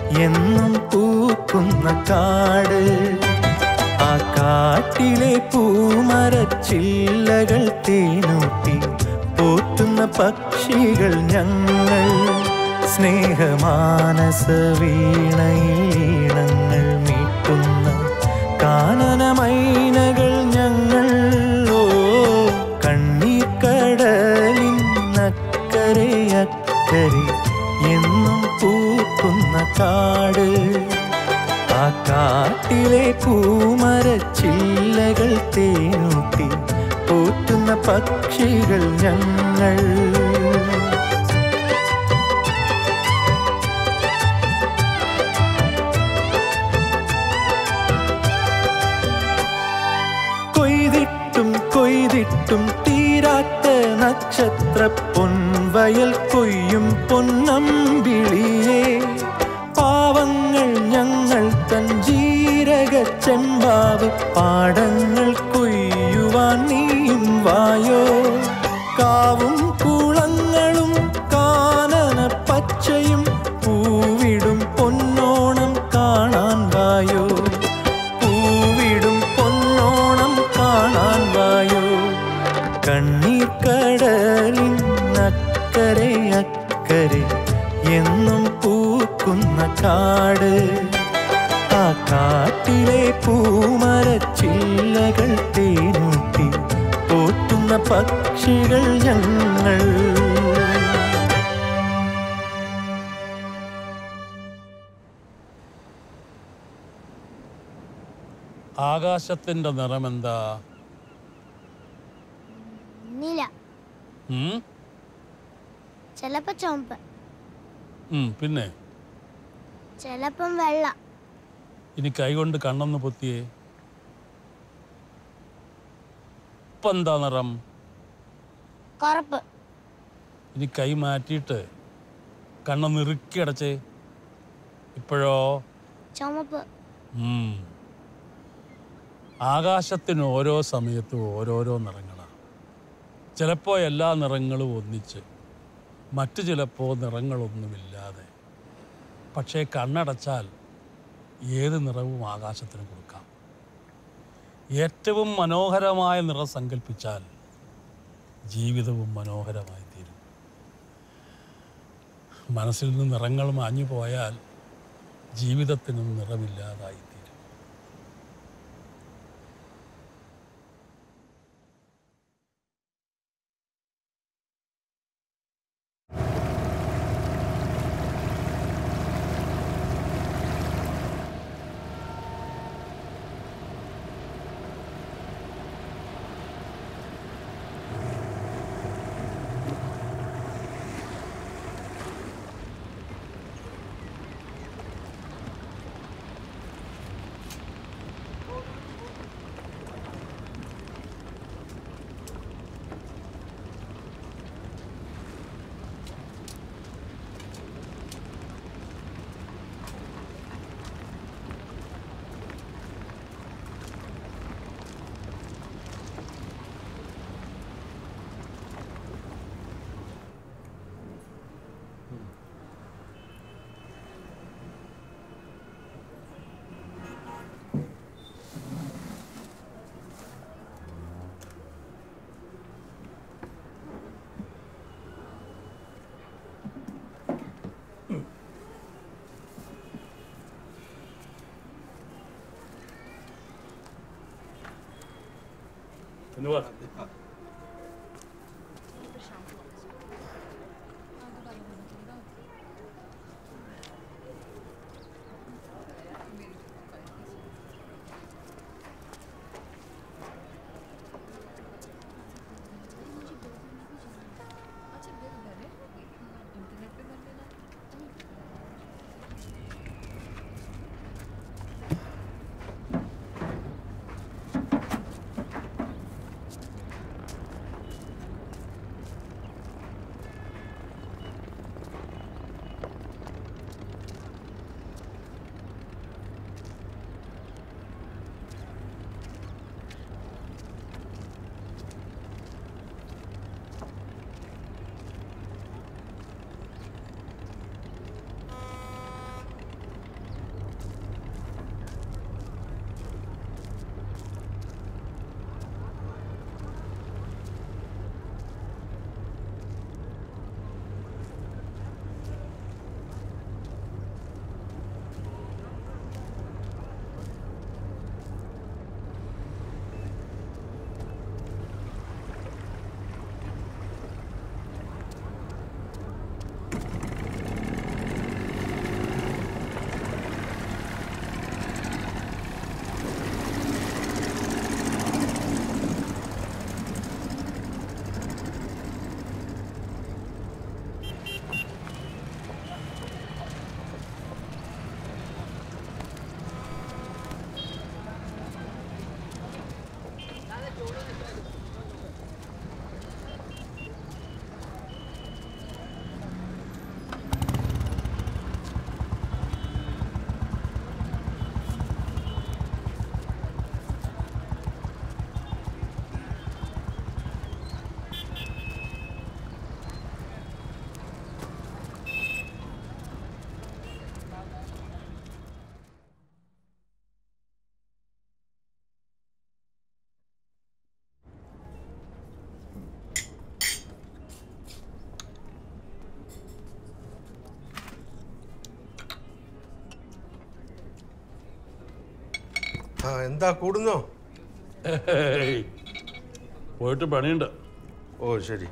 എന്നും പൂക്കുന്ന കാട് ആ കാട്ടിലെ പൂമരച്ചില്ലകൾ തേനൂട്ടി പോറ്റുന്ന പക്ഷികൾ ഞങ്ങൾ സ്നേഹമാനസ വീണയിലീണങ്ങൾ മീട്ടുന്ന കാനനമൈനകൾ ഞങ്ങൾ ഓ കണ്ണീർക്കടലിൻ അക്കരെ അക്കരെ എന്നും പൂക്കുന്ന കാട് ആ കാട്ടിലെ പൂമരച്ചില്ലകൾ തേനൂട്ടി പോറ്റുന്ന പക്ഷികൾ ഞങ്ങൾ കൊയ്തിട്ടും കൊയ്തിട്ടും തീരാത്ത നക്ഷത്ര പൊൻവയൽ കൊയ്യും പൊന്നമ്പിളിയേ പാവങ്ങൾ ഞങ്ങൾ തൻ ജീരക ചെമ്പാവ് പാടങ്ങൾ കൊയ്യുവാൻ നീയും വായോ കാവും കുളങ്ങളും കാനന പച്ചയും പൂവിടും പൊന്നോണം കാണാൻ വായോ പൂവിടും പൊന്നോണം കാണാൻ വായോ കണ്ണീർ കടലിൻ അക്കരെ അക്കരെ എന്നും പൂക്കുന്ന കാട് ആ കാട്ടിലെ പൂമരച്ചില്ലകൾ തേനൂട്ടി പോറ്റുന്ന പക്ഷികൾ ഞങ്ങൾ ആകാശത്തിന്റെ നിറമെന്താ നീല ഉം? ചിലപ്പോ ചുവപ്പ് ഉം, പിന്നെ ചിലപ്പം വെള്ള ഇനി കൈകൊണ്ട് കണ്ണൊന്ന് പൊത്തിയേ ഇപ്പൊ എന്താ നിറം കറുപ്പ് ഇനി കൈ മാറ്റിയിട്ട് കണ്ണൊന്ന് ഇറുക്കി അടച്ചേ ഇപ്പോഴോ ചുമപ്പ് ഉം. ആകാശത്തിന് ഓരോ സമയത്തും ഓരോരോ നിറങ്ങളാണ് ചിലപ്പോൾ എല്ലാ നിറങ്ങളും ഒന്നിച്ച് മറ്റു ചിലപ്പോൾ നിറങ്ങളൊന്നുമില്ലാതെ പക്ഷേ കണ്ണടച്ചാൽ ഏത് നിറവും ആകാശത്തിന് കൊടുക്കാം ഏറ്റവും മനോഹരമായ നിറം സങ്കല്പിച്ചാൽ ജീവിതവും മനോഹരമായി തീരും മനസ്സിൽ നിന്ന് നിറങ്ങൾ മാഞ്ഞു പോയാൽ ജീവിതത്തിനും നിറമില്ലാതായി തീരും ആ എന്താ കൂടുന്നോ ഏയ്. പോയിട്ട് പണിയുണ്ട് ഓ ശരി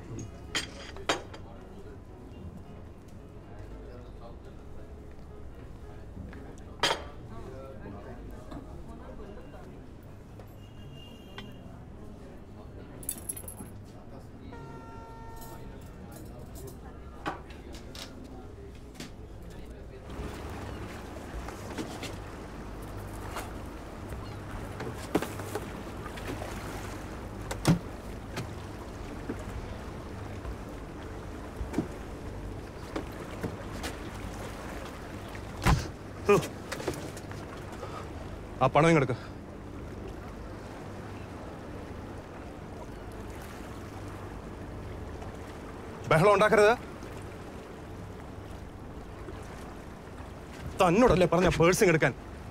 ആ പണം ഇങ്ങെടുക്ക ബഹളം ഉണ്ടാക്കരുത് തന്നോടല്ലേ പറഞ്ഞ പേഴ്സിങ് എടുക്കാൻ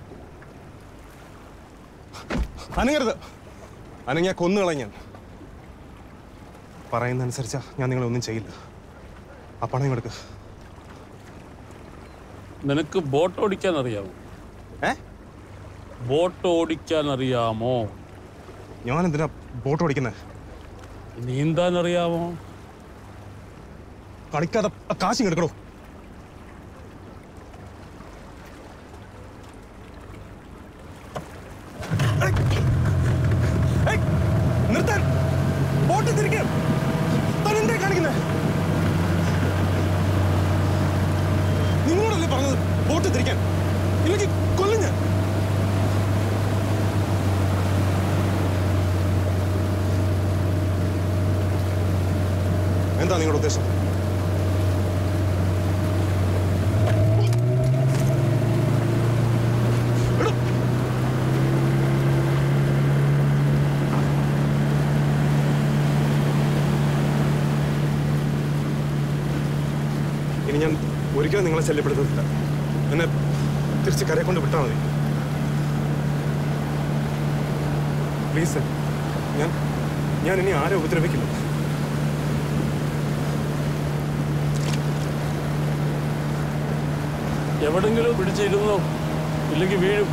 അനങ്ങരുത് അനങ്ങിയ കൊന്നുകളയും ഞാൻ പറയുന്ന അനുസരിച്ചാ ഞാൻ നിങ്ങളെ ഒന്നും ചെയ്യില്ല ആ പണം ഇങ്ങെടുക്ക നിനക്ക് ബോട്ട് ഓടിക്കാൻ അറിയാമോ ഏ ബോട്ട് ഓടിക്കാൻ അറിയാമോ ഞാൻ എന്തിനാ ബോട്ട് ഓടിക്കുന്നത് നീന്താൻ അറിയാമോ കളിക്കാതെ ആ കാശിങ് എടുക്കണോ നിർത്താൻ ബോട്ട് തിരിക്കാം താൻ എന്താ കാണിക്കുന്നത് നിങ്ങളോടല്ലേ പറഞ്ഞത് ബോട്ട് തിരിക്കാൻ ഇല്ലെങ്കിൽ കൊല്ലും ഞാൻ എന്താ നിങ്ങളുടെ ഉദ്ദേശം എടോ, ഇനി ഞാൻ ഒരിക്കലും നിങ്ങളെ ശല്യപ്പെടുത്തുന്നില്ല എന്നെ തിരിച്ച് കരയെ കൊണ്ട് വിട്ടാൽ മതി പ്ലീസ് ഞാൻ ഞാൻ ഇനി ആരെ ഉപദ്രവിക്കില്ല എവിടെങ്കിലും പിടിച്ചിരുന്നോ ഇല്ലെങ്കിൽ വീഴും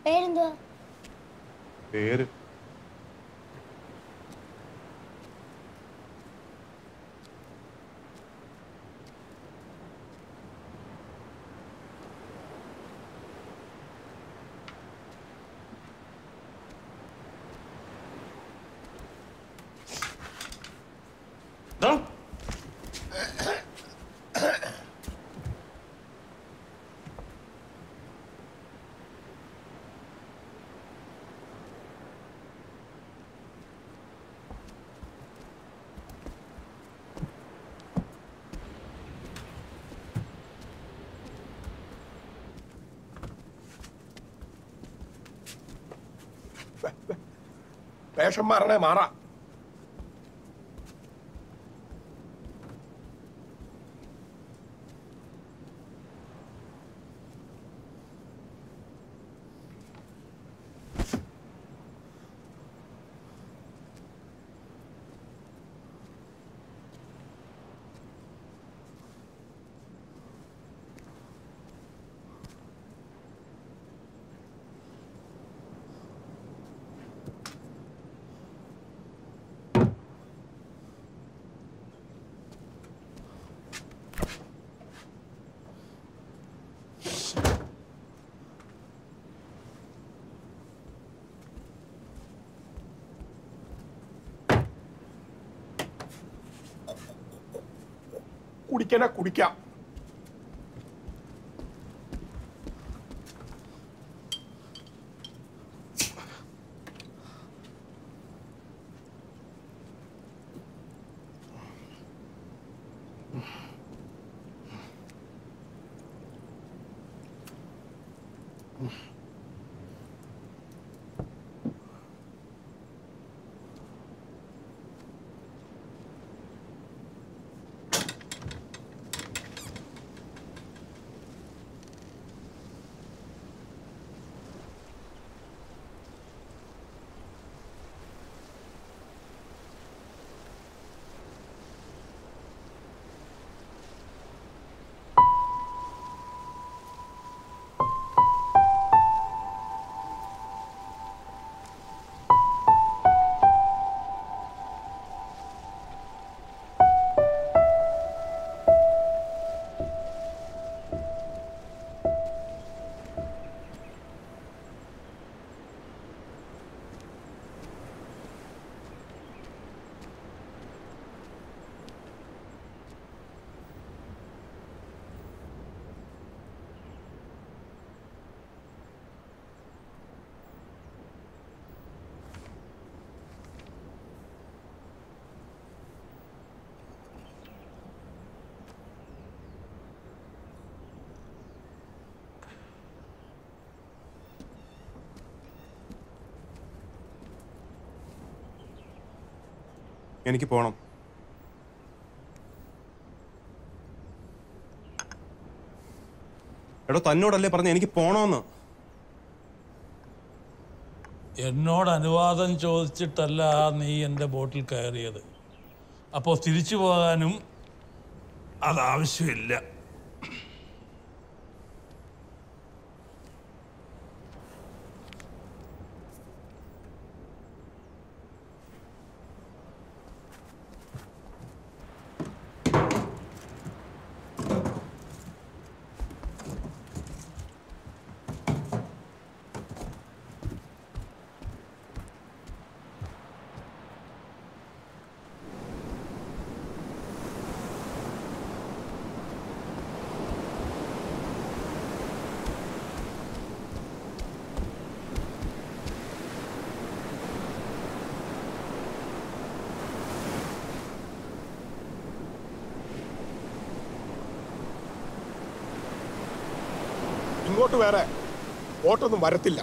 പേരെന്തുവാ പേര് ദാ. വേഷം മാറണേ മാറാ കുടിക്കണ കുടിക്കാം എനിക്ക് പോണം എടോ തന്നോടല്ലേ പറഞ്ഞ എനിക്ക് പോണോന്ന് എന്നോട് അനുവാദം ചോദിച്ചിട്ടല്ല നീ എൻ്റെ ബോട്ടിൽ കയറിയത് അപ്പോൾ തിരിച്ചു പോകാനും അതാവശ്യമില്ല ഇങ്ങോട്ട് വേറെ ഓട്ടൊന്നും വരത്തില്ല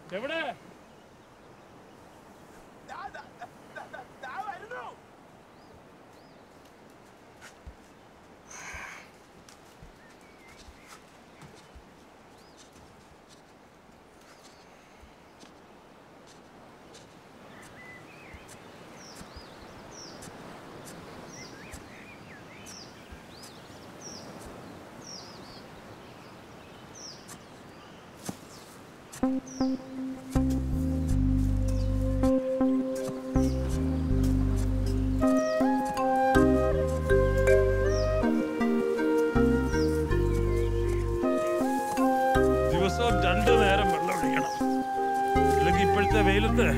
എവിടെ ദിവസവും രണ്ടു നേരം വെള്ളം ഒഴിക്കണം അല്ലെങ്കിൽ ഇപ്പോഴത്തെ വെയിലത്ത്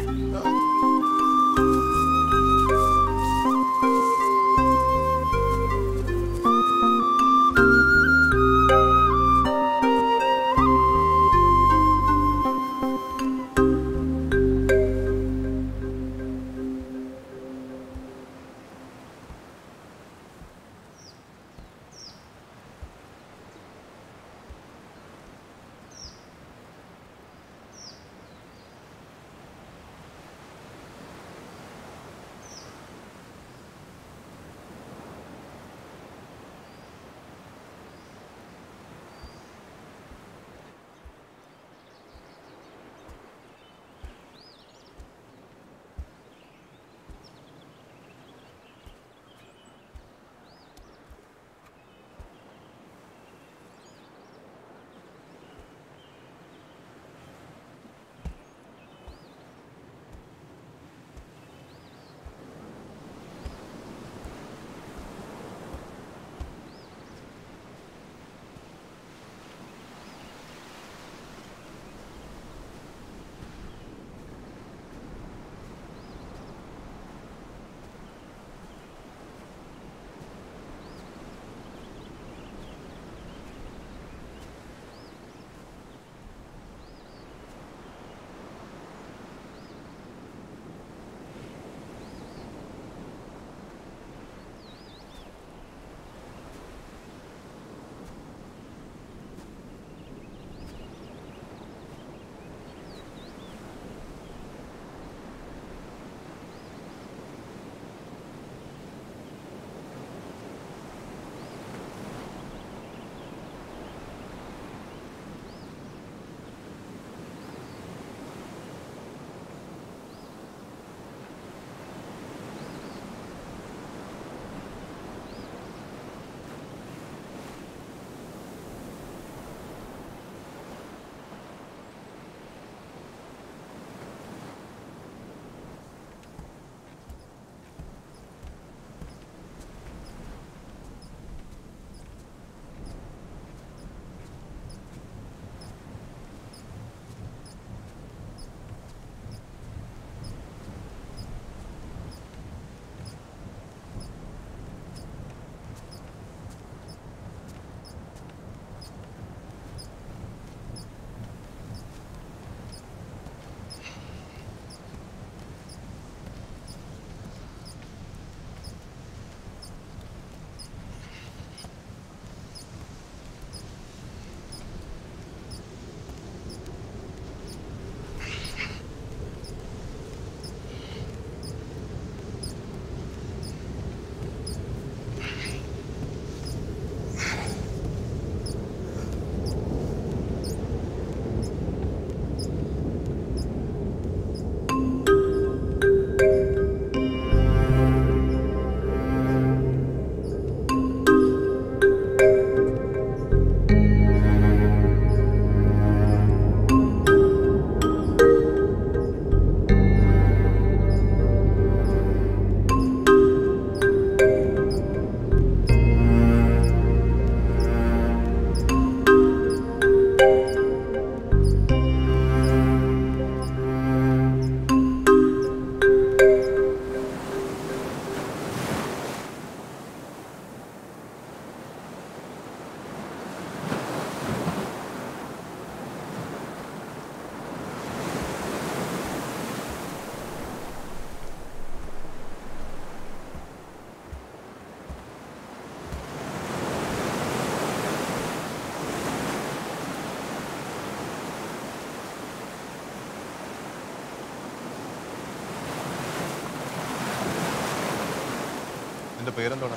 നിന്റെ പേരെന്താണ്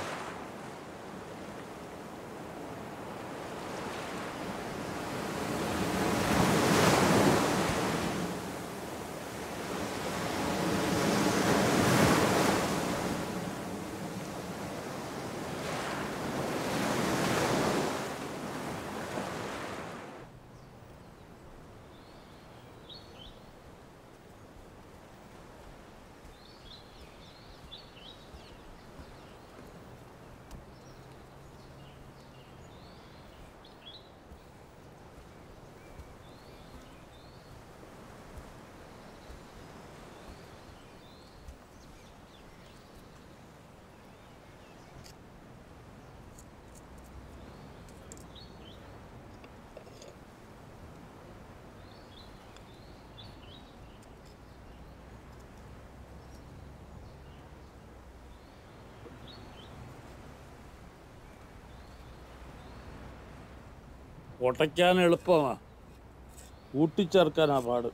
ഉടയ്ക്കാൻ എളുപ്പമാ കൂട്ടിച്ചേർക്കാനാ പാട്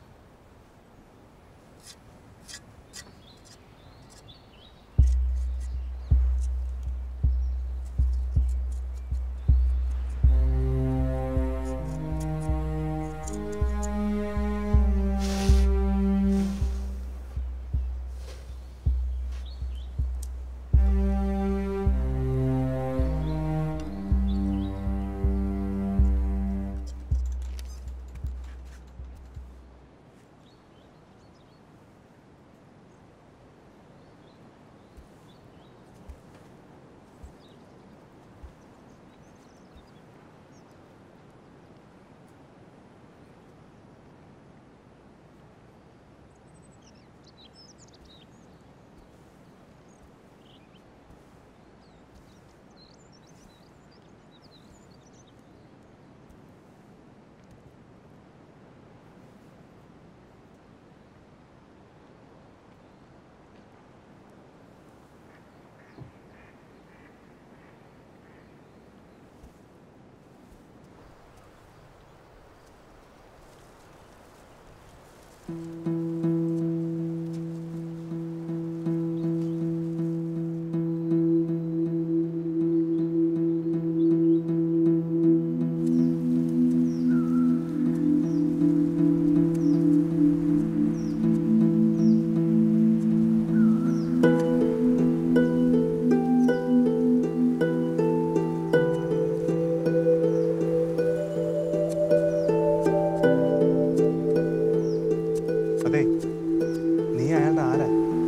അതെ നീ അയാളുടെ ആരാ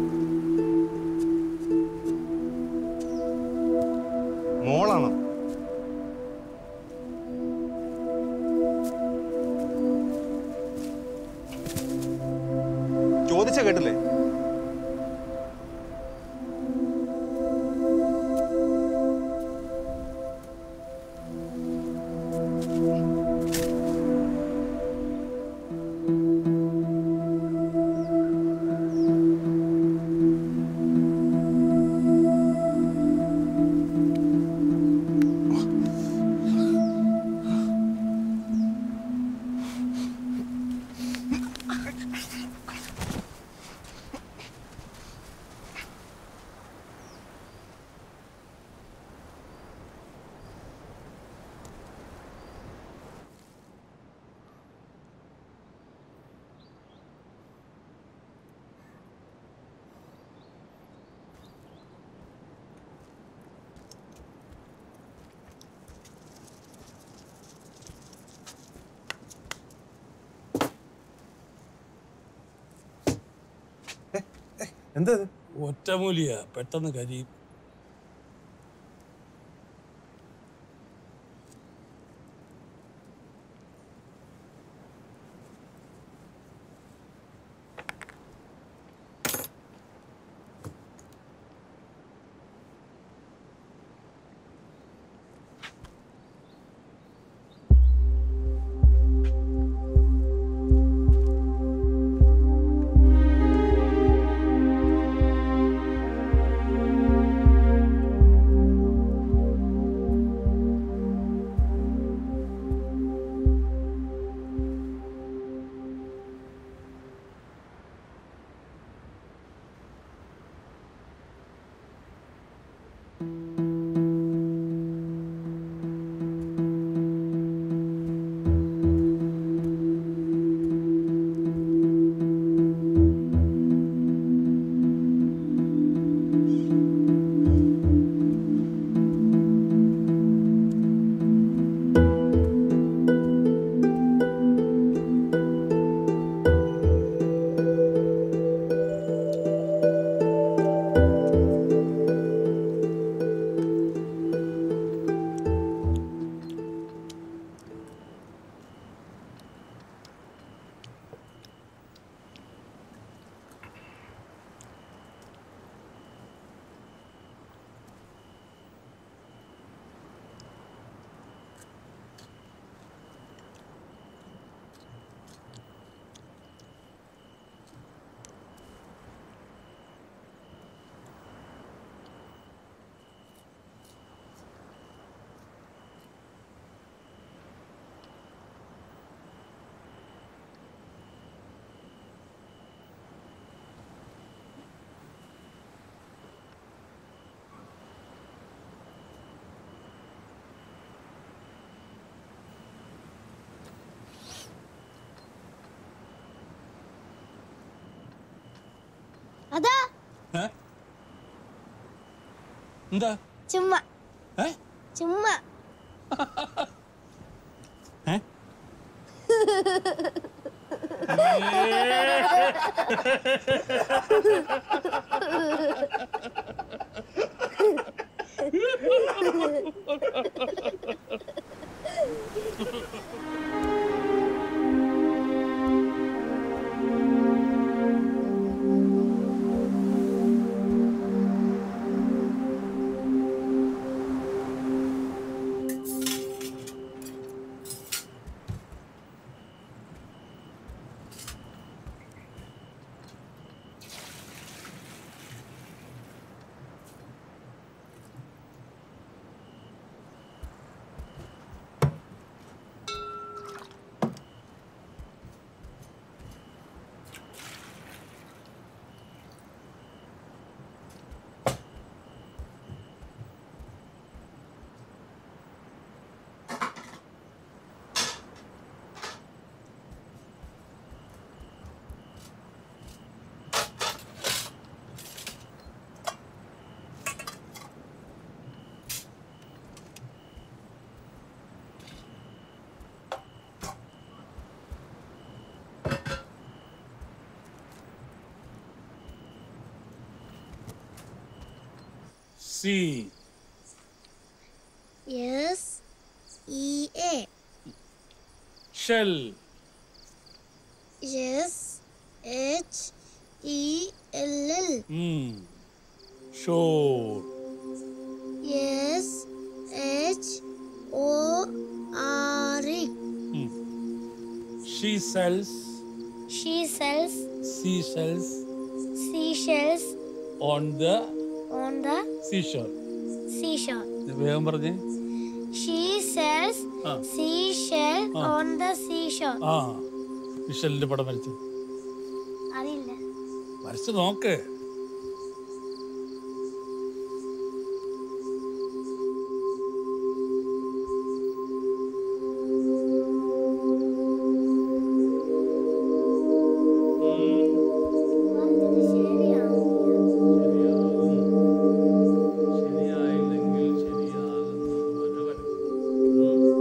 മോളാണോ ചോദിച്ച കേട്ടില്ലേ എന്താ ഇത്? ഒറ്റമൂലിയ പെട്ടെന്ന് കരിയും ആ അതാ ഏ? എന്താ ചുമ്മാ ഏ ചുമ്മാ ഏ sea S E A shell S H E L L shore S H O R E she sells she sells sea shells sea shells on the on the seashore seashore വേഗം പറഞ്ഞേ ഷീ സെൽസ് ആ. Sea shell ആ. On the seashore ആ വിഷലിന്റെ പടം വരച്ചു അറിയില്ല വരച്ചു നോക്ക് ശരിയായില്ലെങ്കിൽ ശരിയാകുന്നത് വരെ വരയ്ക്കും.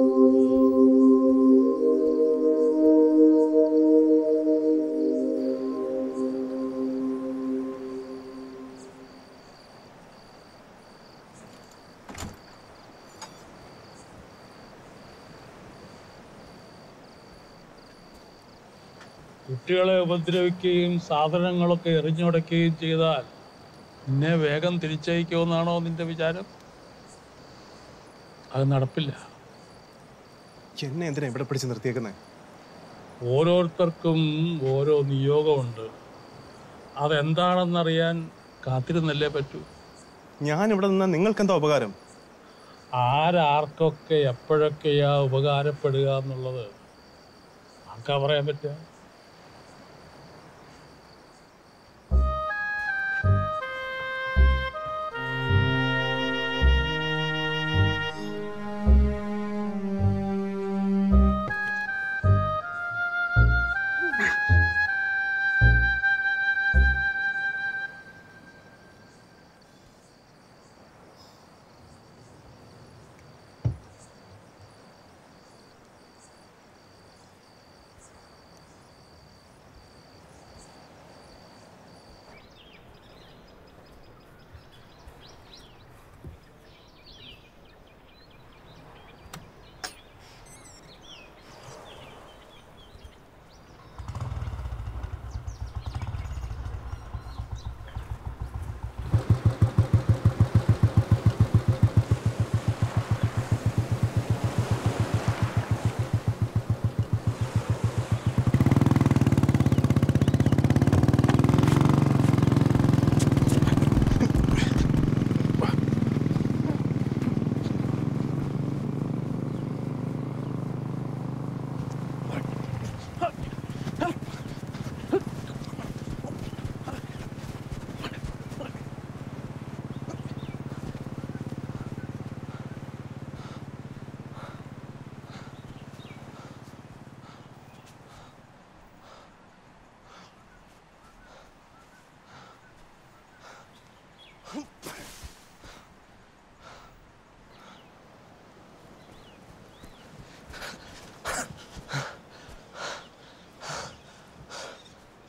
കുട്ടികളെ ഉപദ്രവിക്കുകയും സാധനങ്ങളൊക്കെ എറിഞ്ഞുടയ്ക്കുകയും ചെയ്താൽ നിന്നെ വേഗം തിരിച്ചയക്കുമെന്നാണോ നിന്റെ വിചാരം അത് നടപ്പില്ല എന്നെ എന്തിനാ ഇവിടെ പിടിച്ച് നിർത്തിയേക്കുന്നേ ഓരോരുത്തർക്കും ഓരോ നിയോഗമുണ്ട് അതെന്താണെന്നറിയാൻ കാത്തിരുന്നല്ലേ പറ്റൂ ഞാൻ ഇവിടെ നിന്നാ നിങ്ങൾക്ക് എന്താ ഉപകാരം ആരാർക്കൊക്കെ എപ്പോഴൊക്കെയാ ഉപകാരപ്പെടുക എന്നുള്ളത് ആർക്കാ പറയാൻ പറ്റുക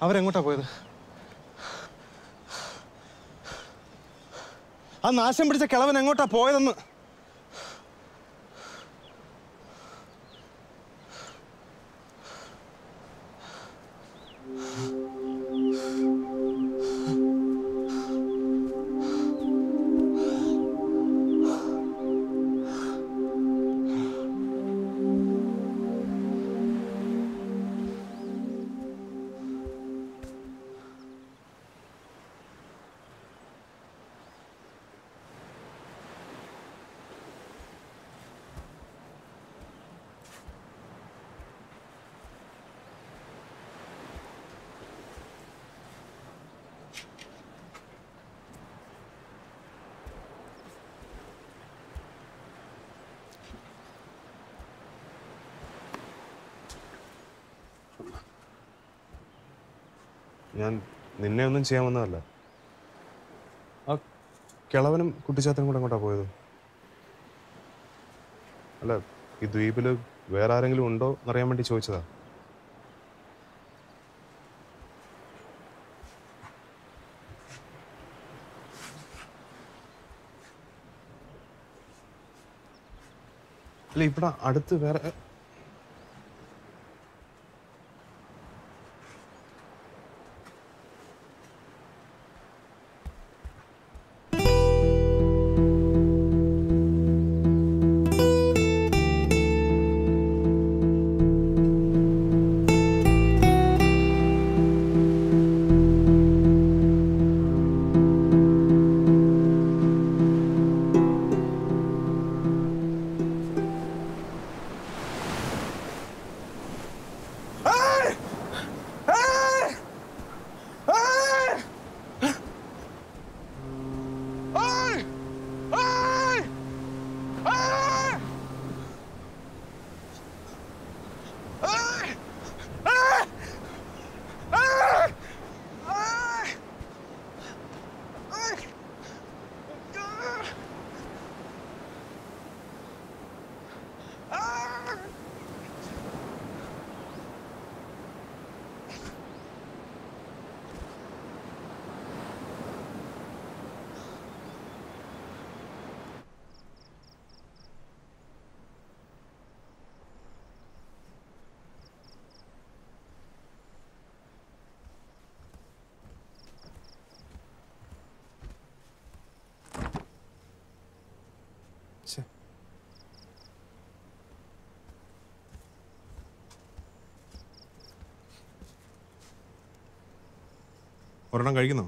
അവരെങ്ങോട്ടാ പോയത് ആ നാശം പിടിച്ച കിളവൻ എങ്ങോട്ടാ പോയതെന്ന് ഞാൻ നിന്നെ ഒന്നും ചെയ്യാൻ വന്നതല്ല ആ കിളവനും കുട്ടിച്ചാത്തനും കൂടെ അങ്ങോട്ടാ പോയത് അല്ല ഈ ദ്വീപിൽ വേറെ ആരെങ്കിലും ഉണ്ടോ എന്നറിയാൻ വേണ്ടി ചോദിച്ചതാ അല്ല ഇവിടെ അടുത്ത് വേറെ ഛെ. ഒരെണ്ണം കഴിക്കുന്നോ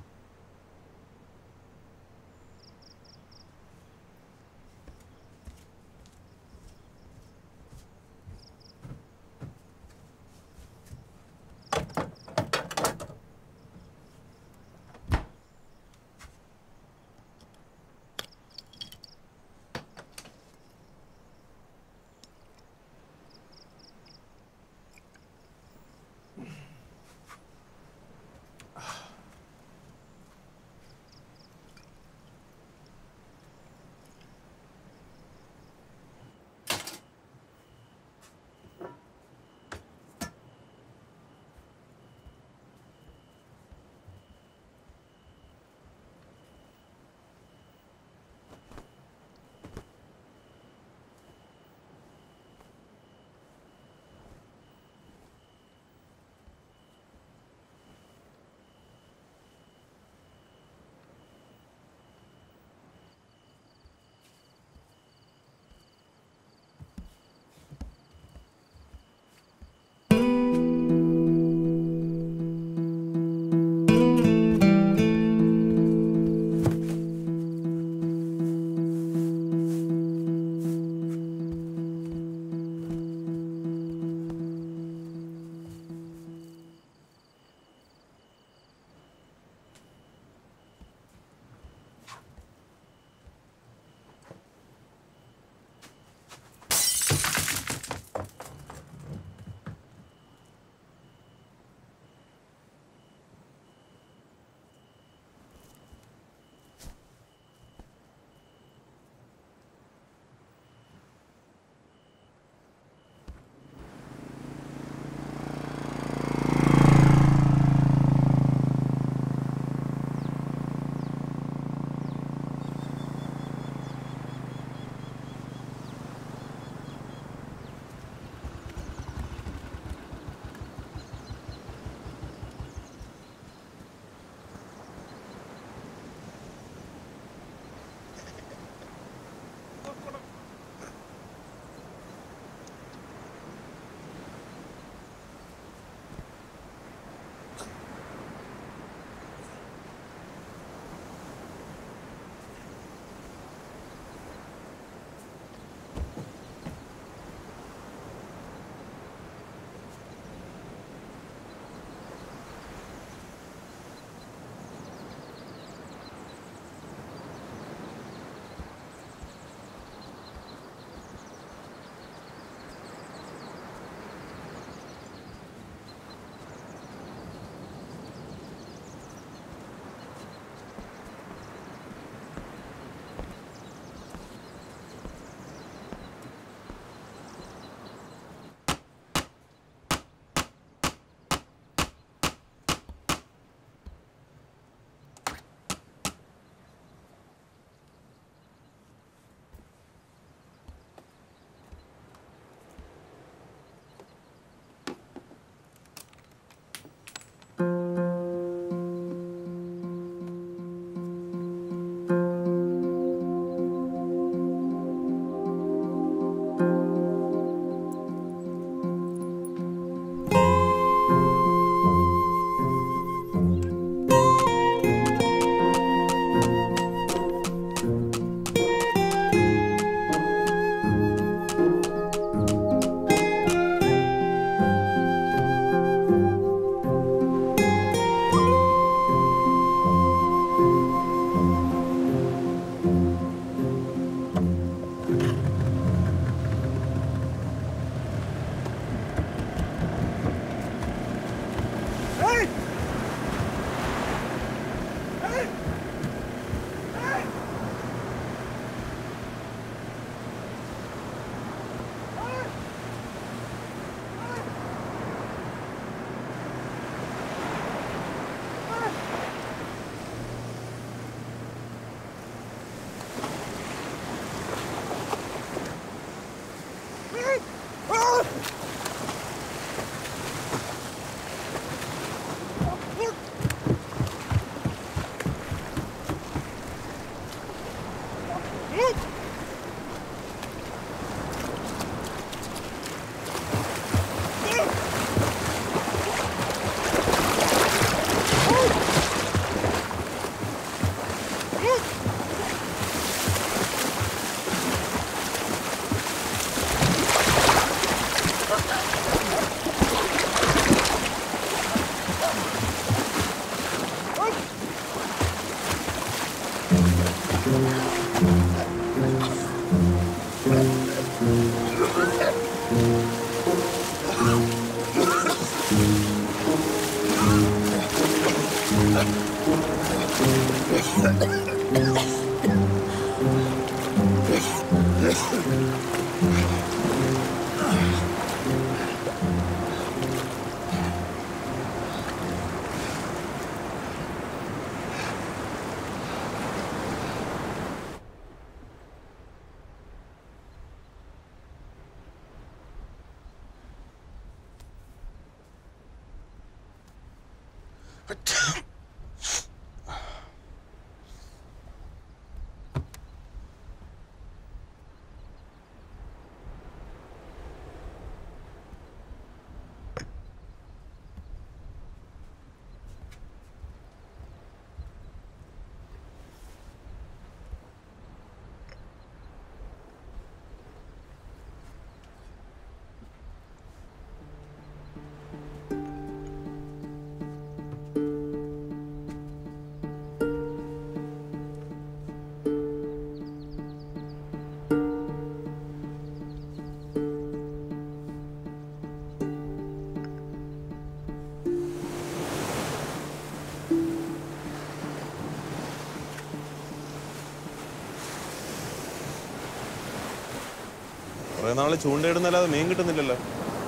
കുറെ നാള് ചൂണ്ടയിടുന്നല്ലാതെ മീൻ കിട്ടുന്നില്ലല്ലോ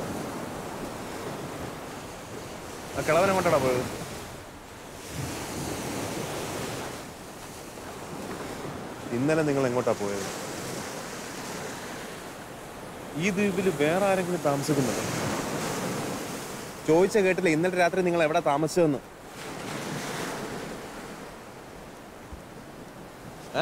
ആ കിളവൻ എങ്ങോട്ടാടാ പോയത് ഇന്നലെ നിങ്ങൾ എങ്ങോട്ടാ പോയത് ഈ ദ്വീപിൽ വേറെ ആരെങ്കിലും താമസിക്കുന്നുണ്ടോ ചോദിച്ച കേട്ടില്ല ഇന്നലെ രാത്രി നിങ്ങൾ എവിടെ താമസിച്ചതെന്ന് ഏ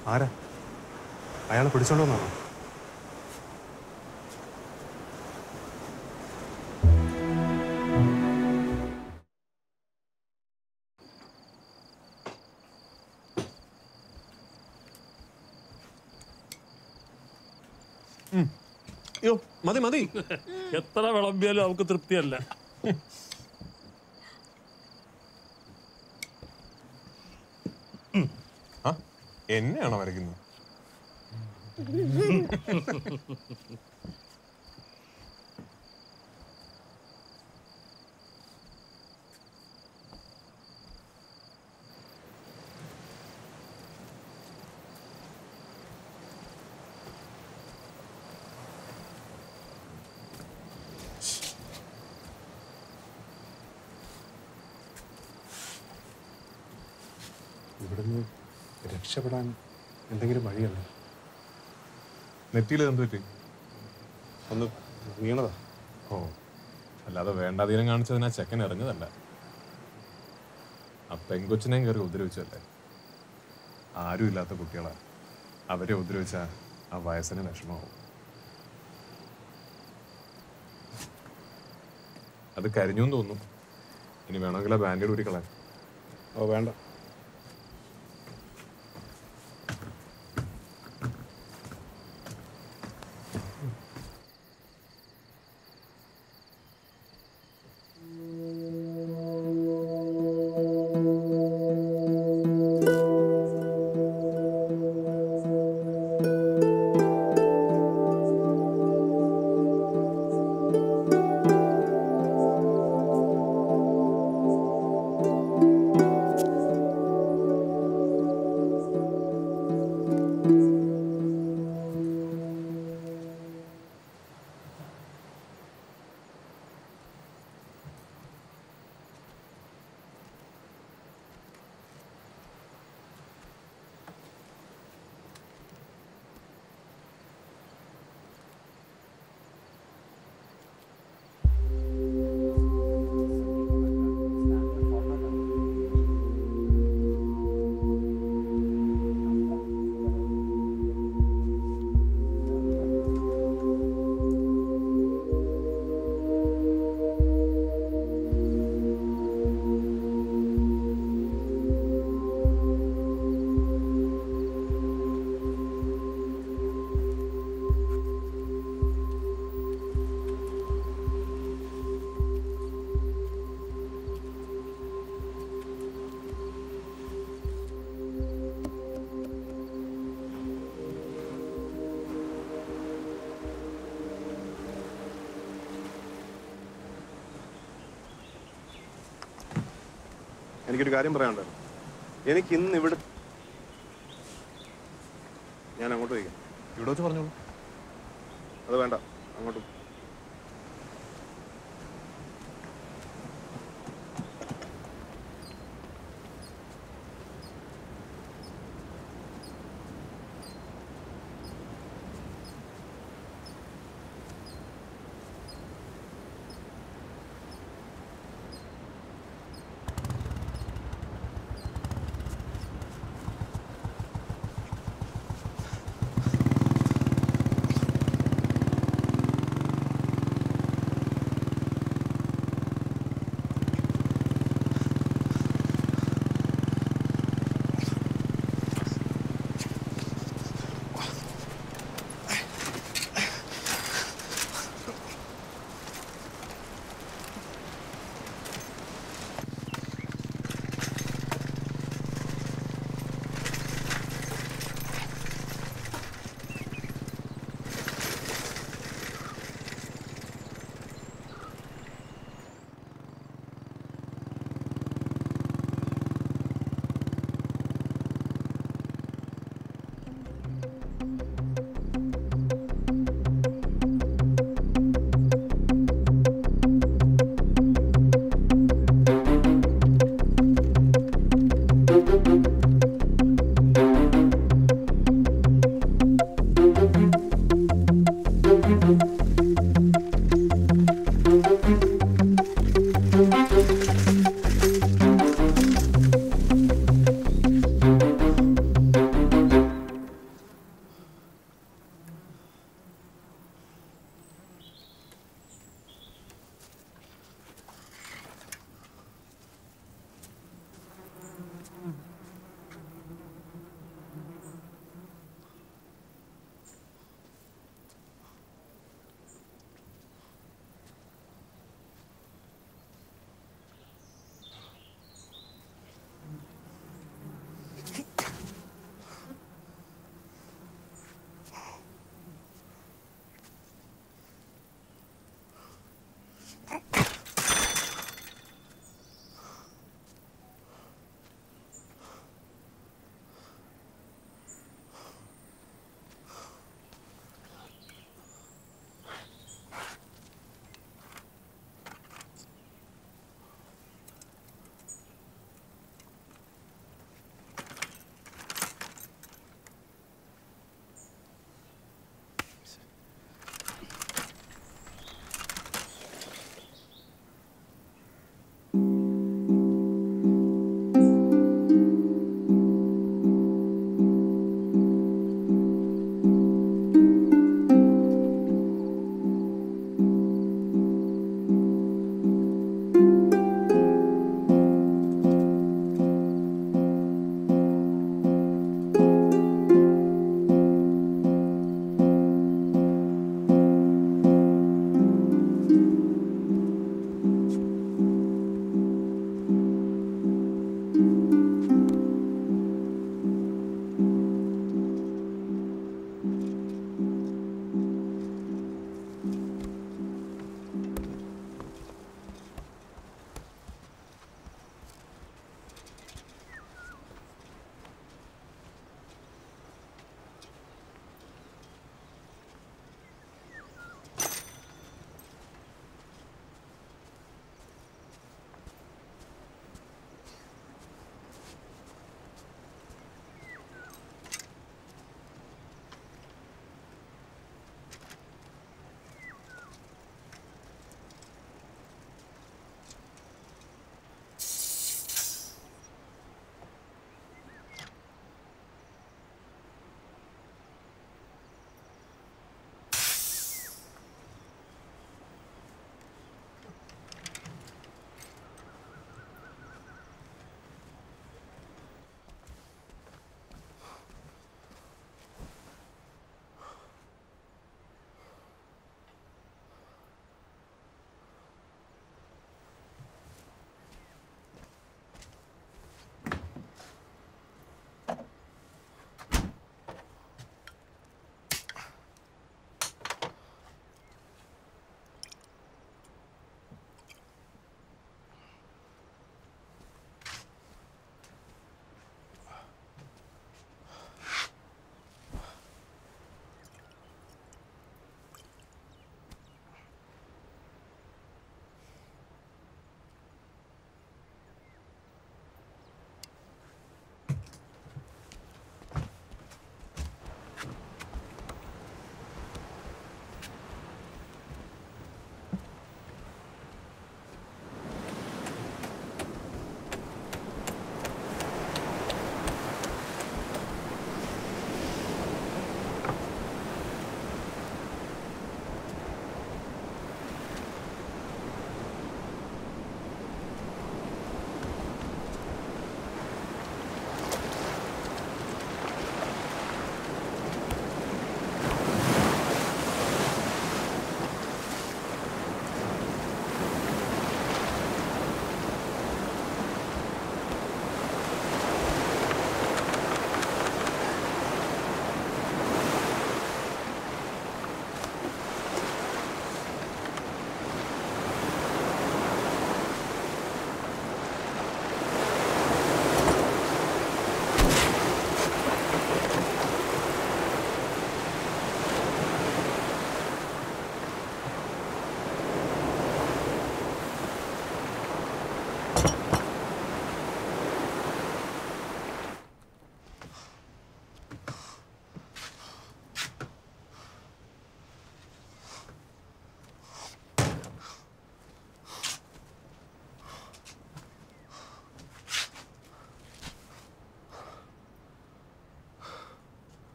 ആരാ അയാളെ പിടിച്ചോണ്ട് വന്നാണോ അയ്യോ മതി മതി എത്ര വിളമ്പിയാലും അവൾക്ക് തൃപ്തിയല്ല ആ എന്നെയാണോ വരയ്ക്കുന്നത് ഇവിടുന്ന് രക്ഷപ്പെടാൻ എന്തെങ്കിലും വഴിയല്ലേ നെറ്റിയിൽ എന്ത് പറ്റി ഒന്ന് വീണതാ ഓ അല്ലാതെ വേണ്ടാതീനം കാണിച്ചതിന് ആ ചെക്കൻ ഇറങ്ങുന്നല്ല ആ പെങ്കൊച്ചിനെയും കയറി ഉപദ്രവിച്ചല്ലേ ആരും ഇല്ലാത്ത കുട്ടികളാ അവരെ ഉപദ്രവിച്ച ആ വയസ്സിന് വിഷമാവും അത് കരിഞ്ഞു എന്ന് തോന്നുന്നു ഇനി വേണമെങ്കിൽ ആ ബാൻഡേഡ് ഊരിക്കളയാം ഓ വേണ്ട എനിക്കൊരു കാര്യം പറയാനുണ്ടായിരുന്നു എനിക്ക് ഇന്ന് ഇവിടെ ഞാൻ അങ്ങോട്ട് വയ്ക്കാം ഇവിടെ വെച്ച് പറഞ്ഞോളൂ അത് വേണ്ട അങ്ങോട്ട്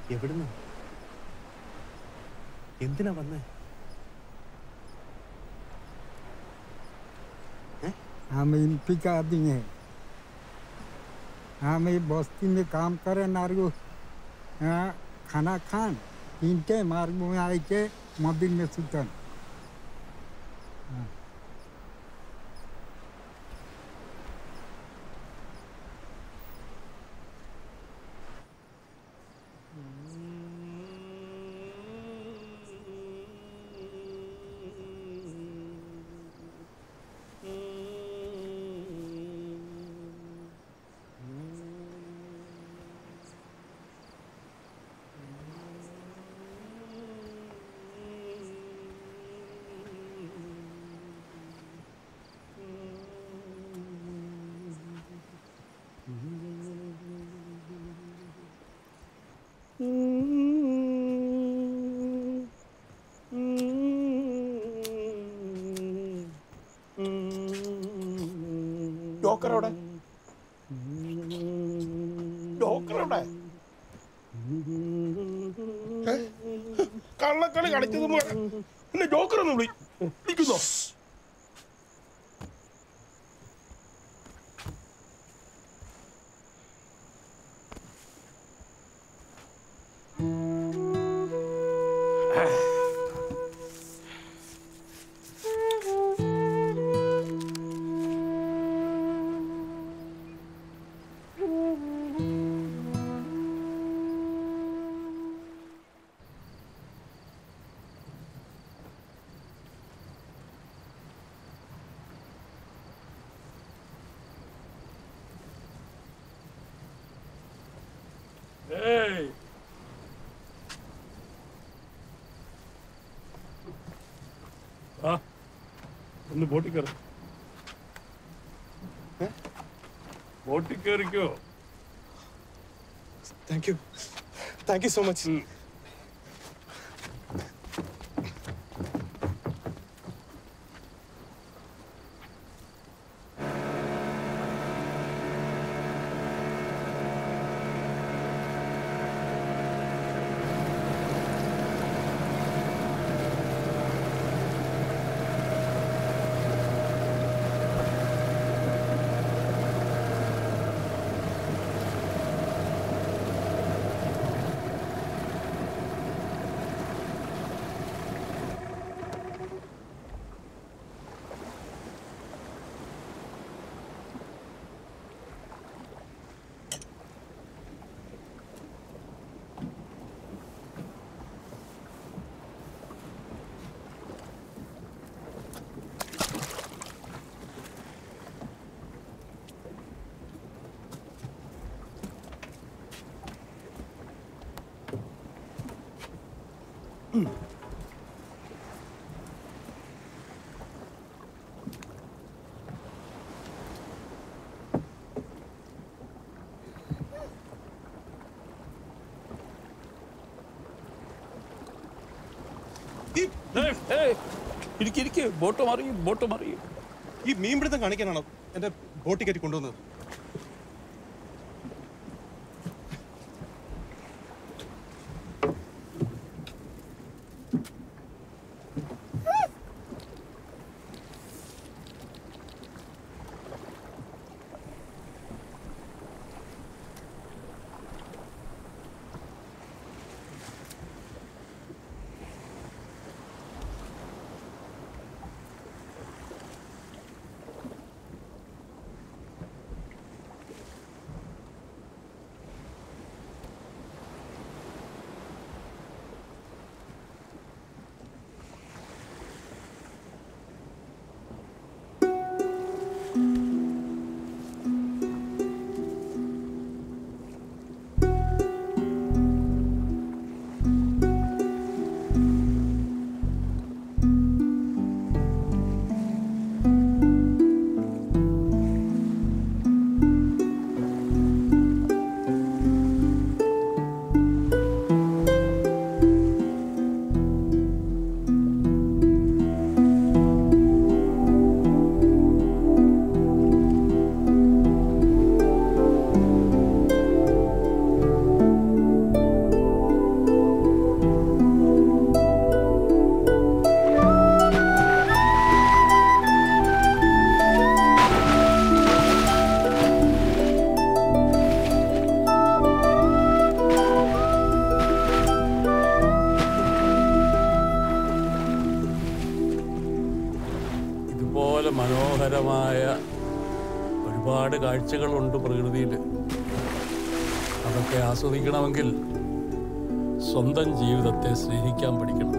എവിടുന്ന് എന്തിനാ വന്നേ हम एमपी का आदमी हैं हम ये बस्ती में काम करे नारियो यहाँ खाना खान तीन के मार्ग में आए के मंदिर में सुतन ജോക്കർ എവിടെ ജോക്കർ എവിടെ ഏ? കള്ളക്കളി കളിച്ചത് പോലെ എന്നെ ജോക്കർ ഒന്ന് വിളി വിളിക്കുന്നോ ഏയ് ആ ഒന്ന് ബോട്ടിൽ കയറി ബോട്ടിൽ കയറിക്കോ thank you thank you so much ഇരിക്കിരിക്കെ ബോട്ട് മറിയും ബോട്ട് മറിയും ഈ മീൻപിടുത്തം കാണിക്കാനാണോ എന്റെ ബോട്ടിൽ കയറ്റി കൊണ്ടുവന്നത് ഇതുപോലെ മനോഹരമായ ഒരുപാട് കാഴ്ചകളുണ്ട് പ്രകൃതിയിൽ അതൊക്കെ ആസ്വദിക്കണമെങ്കിൽ സ്വന്തം ജീവിതത്തെ സ്നേഹിക്കാൻ പഠിക്കണം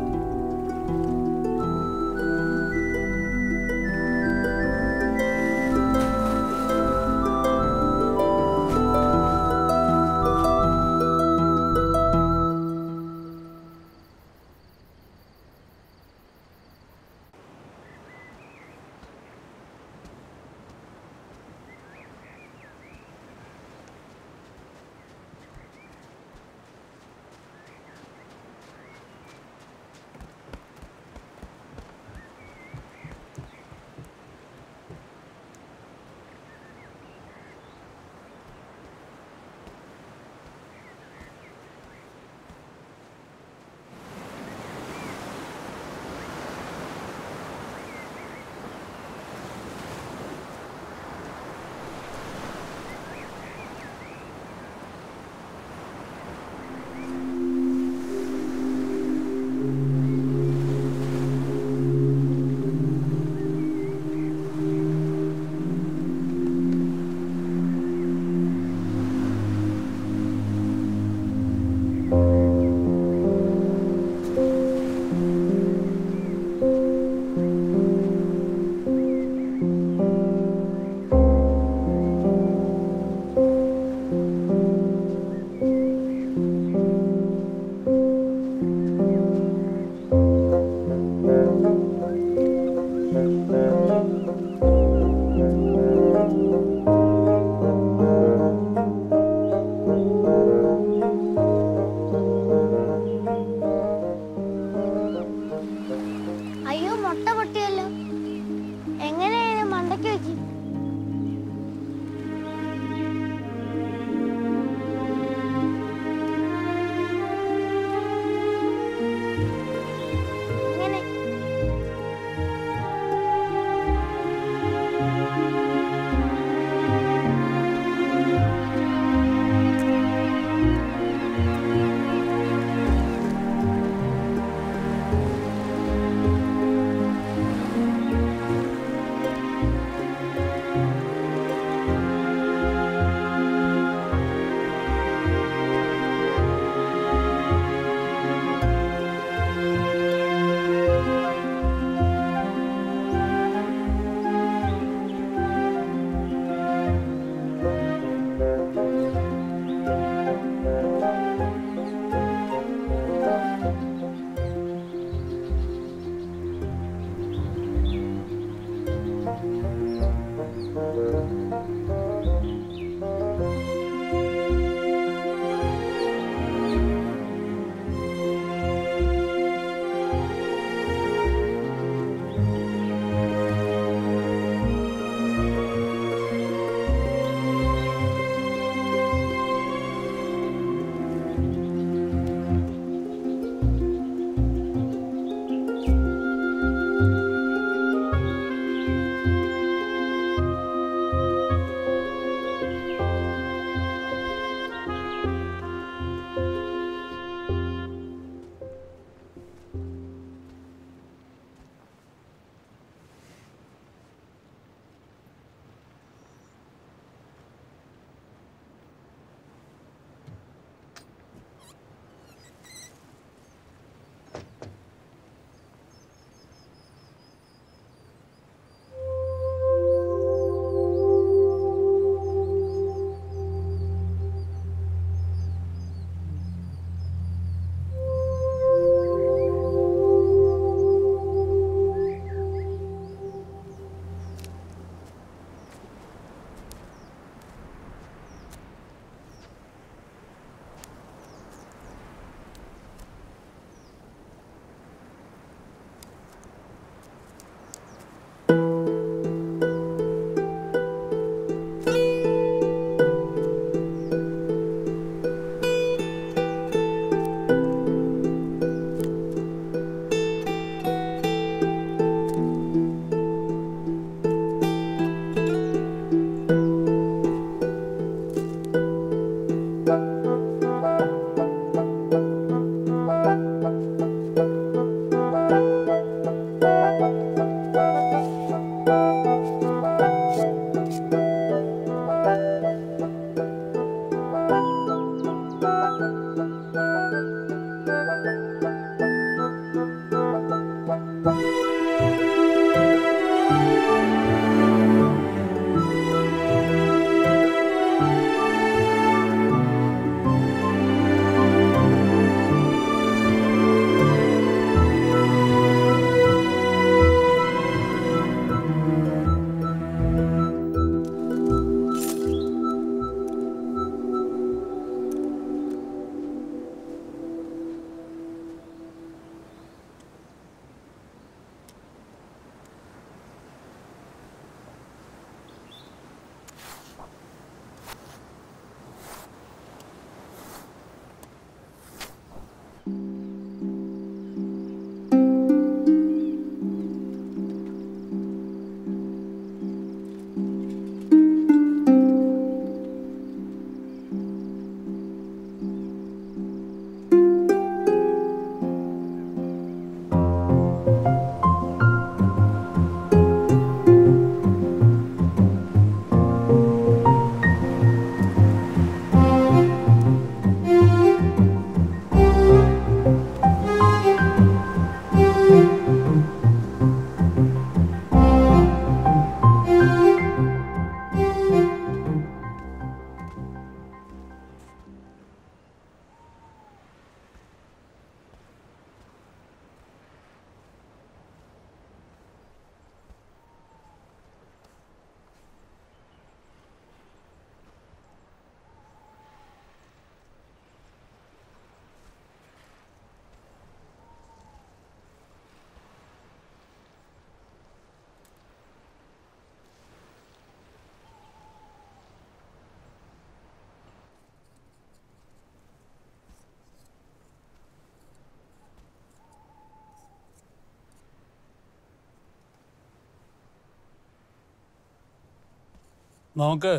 നമുക്ക്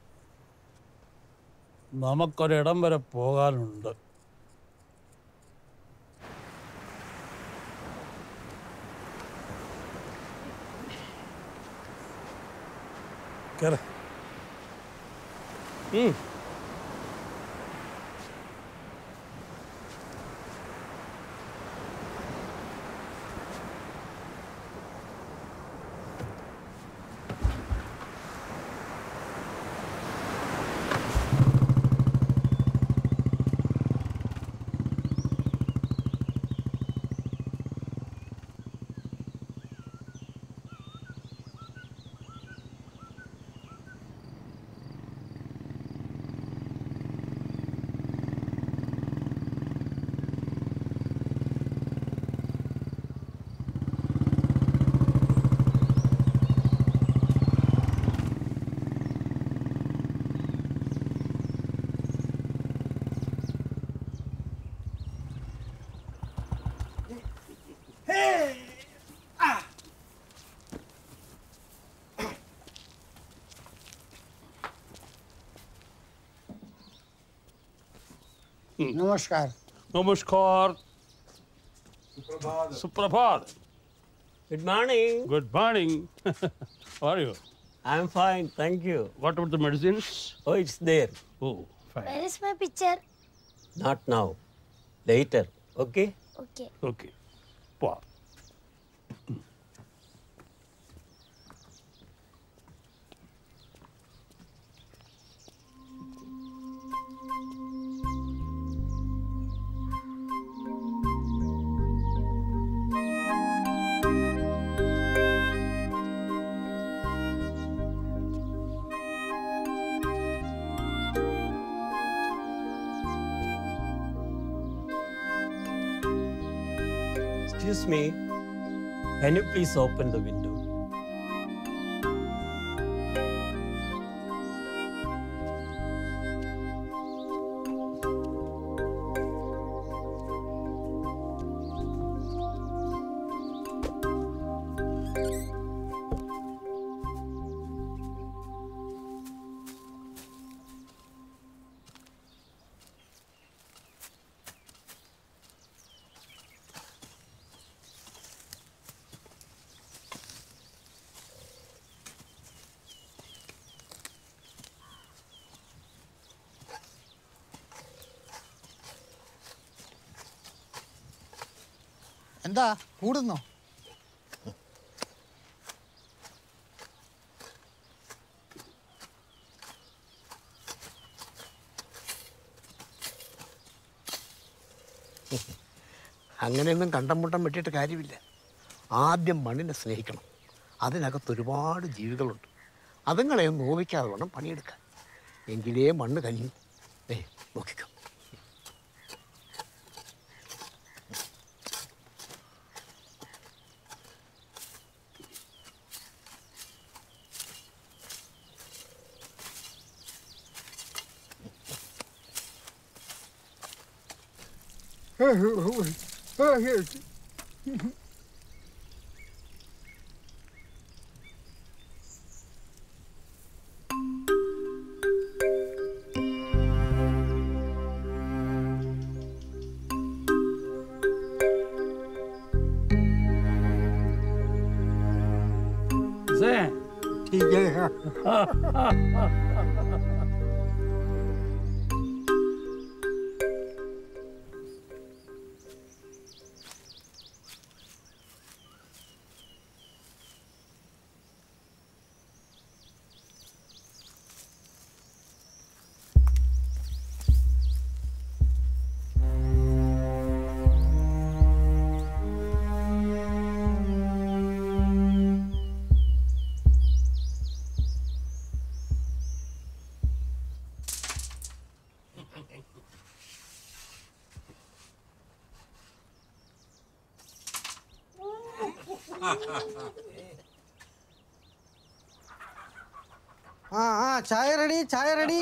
നമുക്കൊരിടം വരെ പോകാനുണ്ട് കേറ് नमस्कार नमस्कार सुप्रभात Good morning. Good morning. How are you? I'm fine, thank you. What about the medicines? Oh, it's there. Oh, fine. Where is my picture? Not now. Later. Okay? Okay. Okay. Wow. Excuse me. Can you please open the window? എന്താ കൂടുന്നോ അങ്ങനെയൊന്നും കണ്ടംമുട്ടം വെട്ടിയിട്ട് കാര്യമില്ല ആദ്യം മണ്ണിനെ സ്നേഹിക്കണം അതിനകത്ത് ഒരുപാട് ജീവികളുണ്ട് അതുങ്ങളെയൊന്നും നോവിക്കാതെ വേണം പണിയെടുക്കാൻ എങ്കിലേ മണ്ണ് കനിയും ഏ നോക്കിക്കോ Zan. ठीक है ആ ആ ചായ റെഡി ചായ റെഡി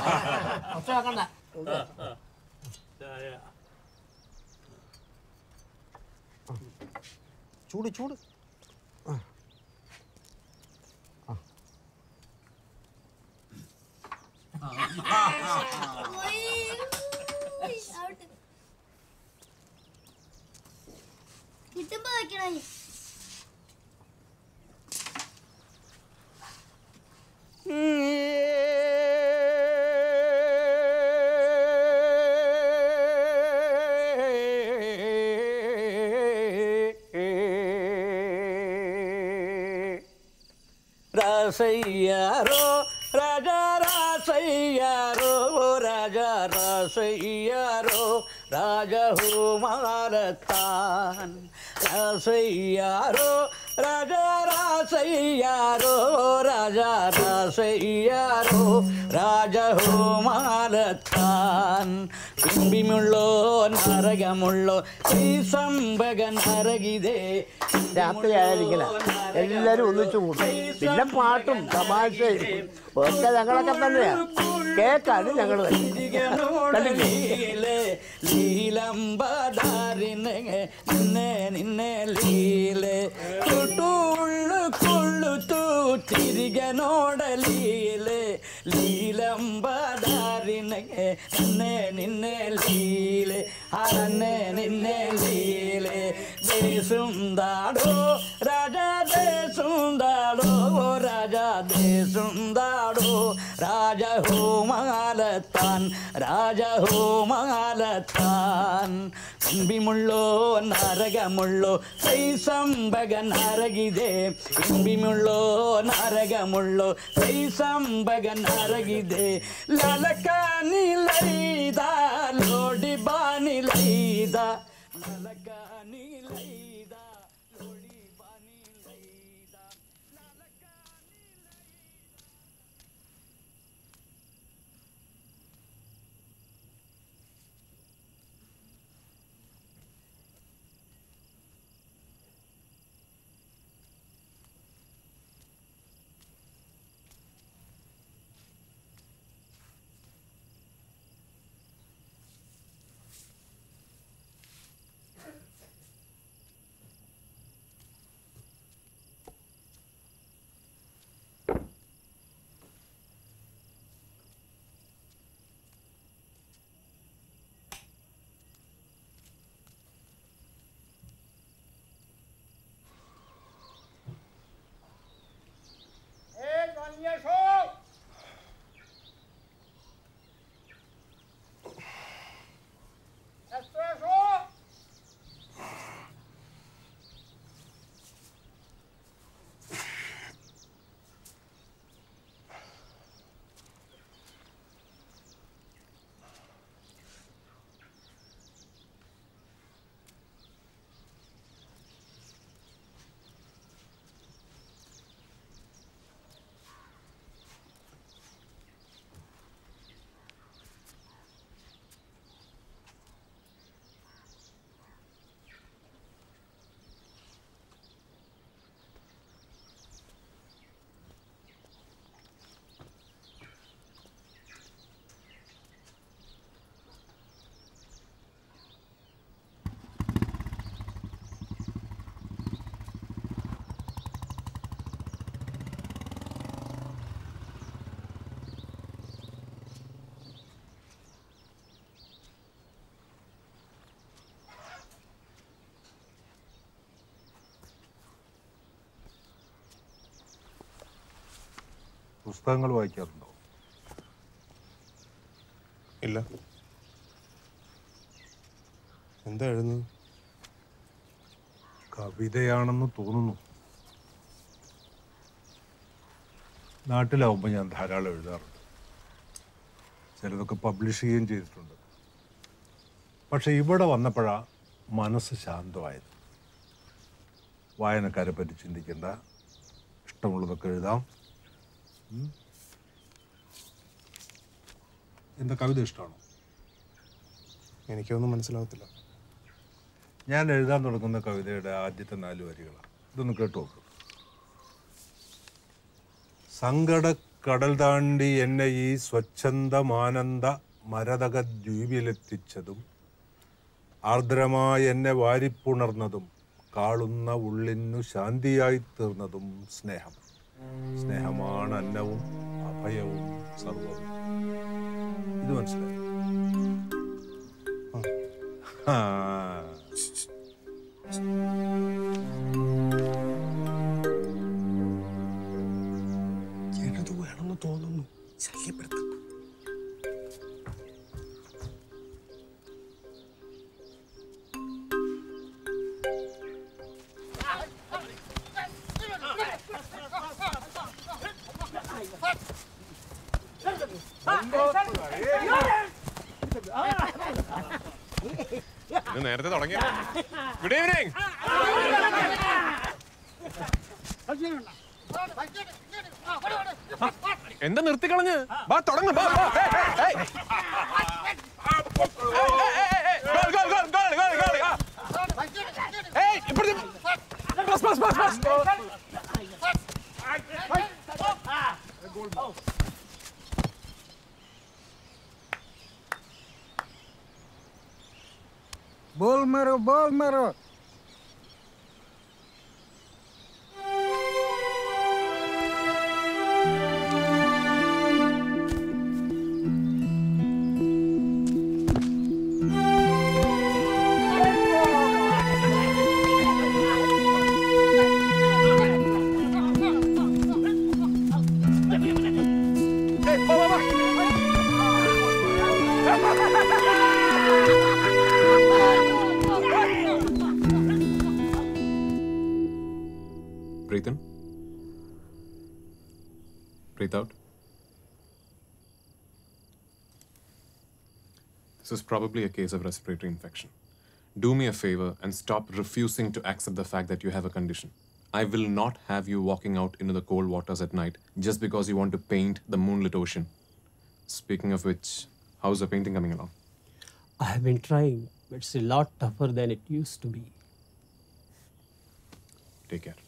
ചൂട് ചൂട് ആ. ആ. കിട്ടുമ്പോ വെക്കണേ రాసయ్యారో రాజా రాసయ్యారో రాజా రాసయ్యారో రాజహుమారతాన్ రాసయ్యారో రాజా రాసయ్యారో రాజా రాసయ్యారോ രാജഹോമാലത്താൻ കുമ്പിമുള്ളോ നരകമുള്ളോ ഈ സംഭക നരകിതേ രാത്രിയായാലിങ്ങനെ എല്ലാരും ഒന്നിച്ചു കൂട്ടും പിന്നെ പാട്ടും തമാശയും ഒക്കെ ഞങ്ങളൊക്കെ തന്നെയാ കേക്കാണ് ഞങ്ങൾ കണ്ടില്ലേ ലീലെ ലീലംബാധാരിനെ നിന്നെ നിന്നെ ലീലെ കുട്ടുള്ളു കൊള്ളുത്തു തിരികെ നോടലീലെ ലീലംബാധാരിനെ നിന്നെ നിന്നെ ലീലെ അന്നെ നിന്നെ ലീലെ ദേശുന്താടോ രാജാ ദേശുന്താടോ രാജാ ദേശുന്താടോ രാജഹോമാലത്താൻ രാജഹോമാലത്താൻ കുമ്പിമുള്ളോ നരകമുള്ളോ സൈസംബക നരകിതേ കുമ്പിമുള്ളോ നരകമുള്ളോ സൈസംബക നരകിതേ ലലക്കാനിലൈത ലോടി ബാനിലൈത ലലക്കാനിലൈത ലോടി ബാനിലൈത പുസ്തകങ്ങൾ വായിക്കാറുണ്ടോ ഇല്ല എന്താ എഴുതുന്നത് കവിതയാണെന്ന് തോന്നുന്നു നാട്ടിലാവുമ്പോൾ ഞാൻ ധാരാളം എഴുതാറുണ്ട് ചിലതൊക്കെ പബ്ലിഷ് ചെയ്യുകയും ചെയ്തിട്ടുണ്ട് പക്ഷെ ഇവിടെ വന്നപ്പോഴാ മനസ്സ് ശാന്തമായത് വായനക്കാരെ പറ്റി ചിന്തിക്കേണ്ട ഇഷ്ടമുള്ളതൊക്കെ എഴുതാം ഉം. എന്താ കവിത ഇഷ്ടമാണോ എനിക്കൊന്നും മനസ്സിലാവത്തില്ല ഞാൻ എഴുതാൻ തുടങ്ങുന്ന കവിതയുടെ ആദ്യത്തെ നാല് വരികളാണ് ഇതൊന്ന് കേട്ടു നോക്ക് സങ്കട കടൽ താണ്ടി എന്നെ ഈ സ്വച്ഛന്തമാനന്ദ മരതക ദ്വീപിലെത്തിച്ചതും ആർദ്രമായി എന്നെ വാരിപ്പുണർന്നതും കാളുന്ന ഉള്ളിനു ശാന്തിയായി തീർന്നതും സ്നേഹം സ്നേഹമാണ് അന്നവും അഭയവും സർവവും ഇത് മനസ്സിലായി ആ. ചേട്ടത് വേണമെന്ന് തോന്നുന്നു ശല്യപ്പെടുത്തും ഇത് നേരത്തെ തുടങ്ങിയ ഗുഡ് ഈവനിങ് എന്താ നിർത്തിക്കളഞ്ഞ് വാ തുടങ്ങ വാ, വാ. ഏയ്, ഏയ്, ഏയ്. Goal, goal, goal, goal, goal, goal. ആ. ഏയ്, ഇപ്പുറത്ത്. Pass, pass, pass, pass. बोल मारो बोल मारो Breathe in. Breathe out. This is probably a case of respiratory infection. Do me a favor and stop refusing to accept the fact that you have a condition. I will not have you walking out into the cold waters at night just because you want to paint the moonlit ocean. Speaking of which, how's the painting coming along? I have been trying, but it's a lot tougher than it used to be. Take care.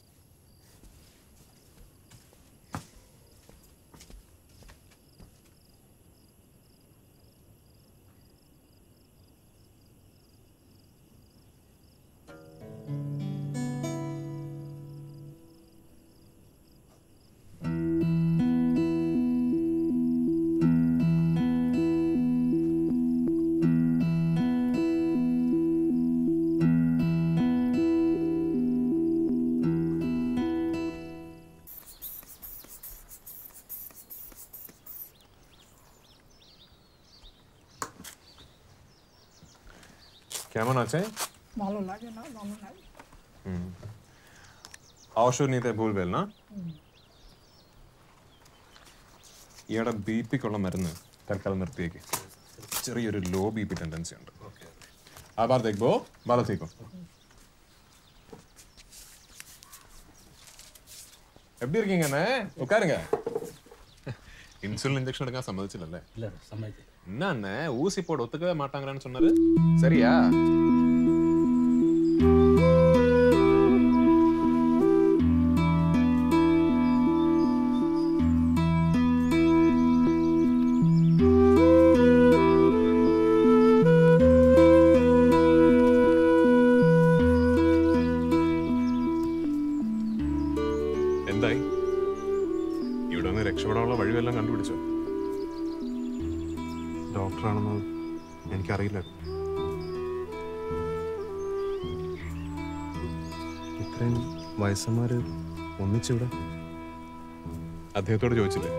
কেমন আছে ভালো লাগে না ভালো লাগে ഔഷധം നീത്തെ ഭൂൽവേൽ না ഇയാടെ B പിക്കുള്ള മരുന്ന് തൽക്കാലം നിർത്തിയേക്ക് ചെറിയൊരു ലോ ബി പി ടെൻഡൻസി ഉണ്ട് ആ ഭാഗത്തേക്ക് പോ ഭാഗത്തേക്കോ எப்படி இருக்கீங்க அண்ணே உட்காருங்க இன்சுலின் இன்ஜெக்ஷன் எடுக்க சம்மதிச்சில்லல்ல இல்ல சம்மதிச்சு என்ன அண்ணே ஊசி போட ஒத்துக்கவே மாட்டாங்கன்னு சொன்னாரு சரியா എന്തായി ഇവിടെ നിന്ന് രക്ഷപ്പെടാനുള്ള വഴിവെല്ലാം കണ്ടുപിടിച്ചോ ഡോക്ടറാണെന്ന് എനിക്കറിയില്ലായിരുന്നു ഇത്രയും വയസ്സന്മാര് ഒന്നിച്ചിവിടെ അദ്ദേഹത്തോട് ചോദിച്ചില്ലേ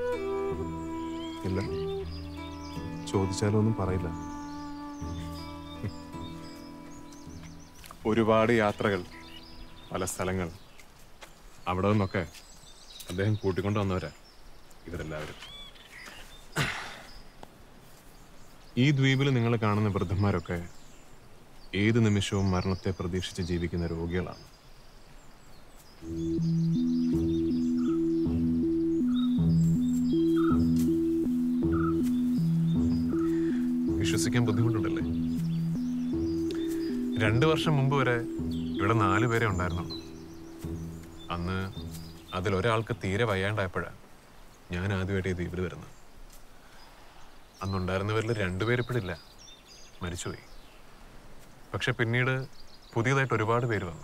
ഇല്ല ചോദിച്ചാലും ഒന്നും പറയില്ല ഒരുപാട് യാത്രകൾ പല സ്ഥലങ്ങൾ അവിടെ നിന്നൊക്കെ അദ്ദേഹം കൂട്ടിക്കൊണ്ടു വന്നവരാ ഇവരെല്ലാവരും ഈ ദ്വീപിൽ നിങ്ങൾ കാണുന്ന വൃദ്ധന്മാരൊക്കെ ഏത് നിമിഷവും മരണത്തെ പ്രതീക്ഷിച്ച് ജീവിക്കുന്ന രോഗികളാണ് വിശ്വസിക്കാൻ ബുദ്ധിമുട്ടുണ്ടല്ലേ രണ്ട് വർഷം മുമ്പ് വരെ ഇവിടെ നാല് പേരെ ഉണ്ടായിരുന്നുള്ളൂ അന്ന് അതിലൊരാൾക്ക് തീരെ വയ്യാണ്ടായപ്പോഴാണ് ഞാൻ ആദ്യമായിട്ട് ഈ ദ്വീപിൽ വരുന്നത് അന്നുണ്ടായിരുന്നവരിൽ രണ്ടുപേര് ഇപ്പോഴില്ല മരിച്ചുപോയി പക്ഷെ പിന്നീട് പുതിയതായിട്ട് ഒരുപാട് പേര് വന്നു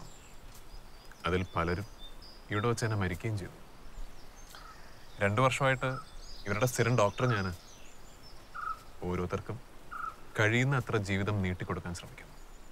അതിൽ പലരും ഇവിടെ വെച്ച് തന്നെ മരിക്കുകയും ചെയ്തു രണ്ടു വർഷമായിട്ട് ഇവരുടെ സ്ഥിരം ഡോക്ടർ ഞാൻ ഓരോരുത്തർക്കും കഴിയുന്ന അത്ര ജീവിതം നീട്ടിക്കൊടുക്കാൻ ശ്രമിക്കും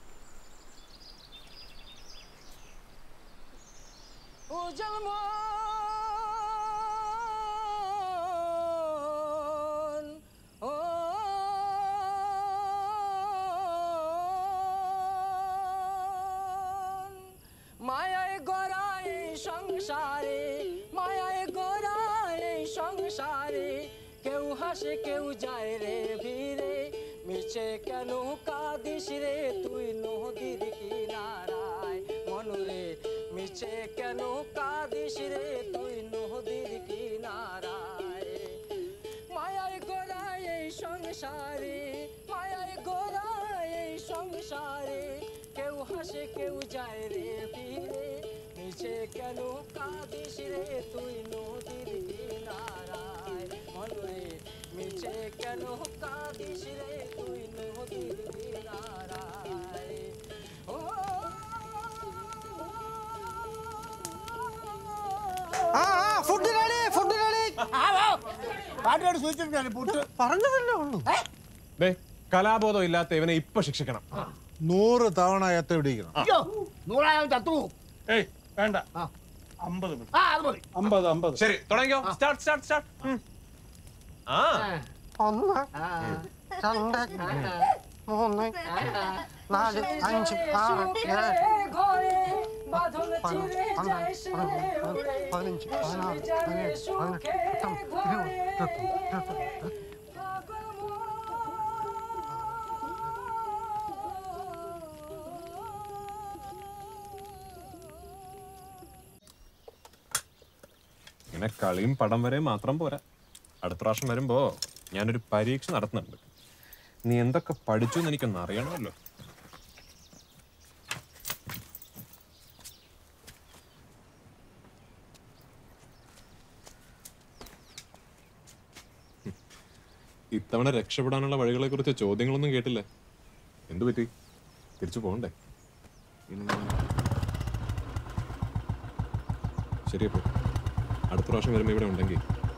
মায়ায় গড়া এই সংসারে মায়ায় গড়া এই সংসারে কেউ হাসে কেউ যায় রে ভিড়ে মিছে কেন কাঁদিস রে তুই নদীর কিনারায় মনুরে মিছে কেন কাঁদিস রে তুই নদীর কিনারায় মায়ায় গোড়ায় এই সংসারে মায়ায় গোড়ায় এই সংসারে কেউ হাসে কেউ যায় রে ফিরে নিচে কেন কাঁদিস রে তুই নদীর কিনারায় মনরে মিছে কেন কাঁদিস রে তুই নদীর কিনারায় ও ആ ആ ഫുഡ് റെഡി ഫുഡ് റെഡി പാട്ടോട് സൂചിച്ചിട്ടാണ് പുട്ട് പറഞ്ഞതല്ലേ ഉള്ളൂ ദേ കലാബോധം ഇല്ലാത്ത ഇവനെ ഇപ്പൊ ശിക്ഷിക്കണം നൂറ് തവണ എത്ത പിടിക്കണം അയ്യോ നൂറായാലും ചത്തു ഏയ് വേണ്ട അമ്പത് മതി ആ അത് മതി അമ്പത് അമ്പത് ശരി തുടങ്ങിയോ സ്റ്റാർട്ട് സ്റ്റാർട്ട് സ്റ്റാർട്ട് ആ ഒന്ന് രണ്ട് മൂന്ന് നാല് അഞ്ച് ആറ് ഏഴ് ঘরে বাঁধন പതിനൊന്ന് চিরে പന്ത്രണ്ട് যায় সে പതിമൂന്ന് উড়ে പതിനഞ്ച് പതിനാറ് പതിനേഴ് പതിനെട്ട് പത്തൊമ്പത് ഇരുപത് ഇരുപത്തൊന്ന് ഇരുപത്തിരണ്ട് ഇങ്ങനെ കളിയും പടം വരെ മാത്രം പോരാ അടുത്ത പ്രാവശ്യം വരുമ്പോ ഞാനൊരു പരീക്ഷ നടത്തുന്നുണ്ട് നീ എന്തൊക്കെ പഠിച്ചു എന്ന് എനിക്കൊന്ന് അറിയണമല്ലോ ഇത്തവണ രക്ഷപ്പെടാനുള്ള വഴികളെ കുറിച്ച് ചോദ്യങ്ങളൊന്നും കേട്ടില്ല എന്തു പറ്റി തിരിച്ചു പോകണ്ടേ ശരിയപ്പോ അടുത്ത പ്രാവശ്യം വരുമ്പോ ഇവിടെ ഉണ്ടെങ്കിൽ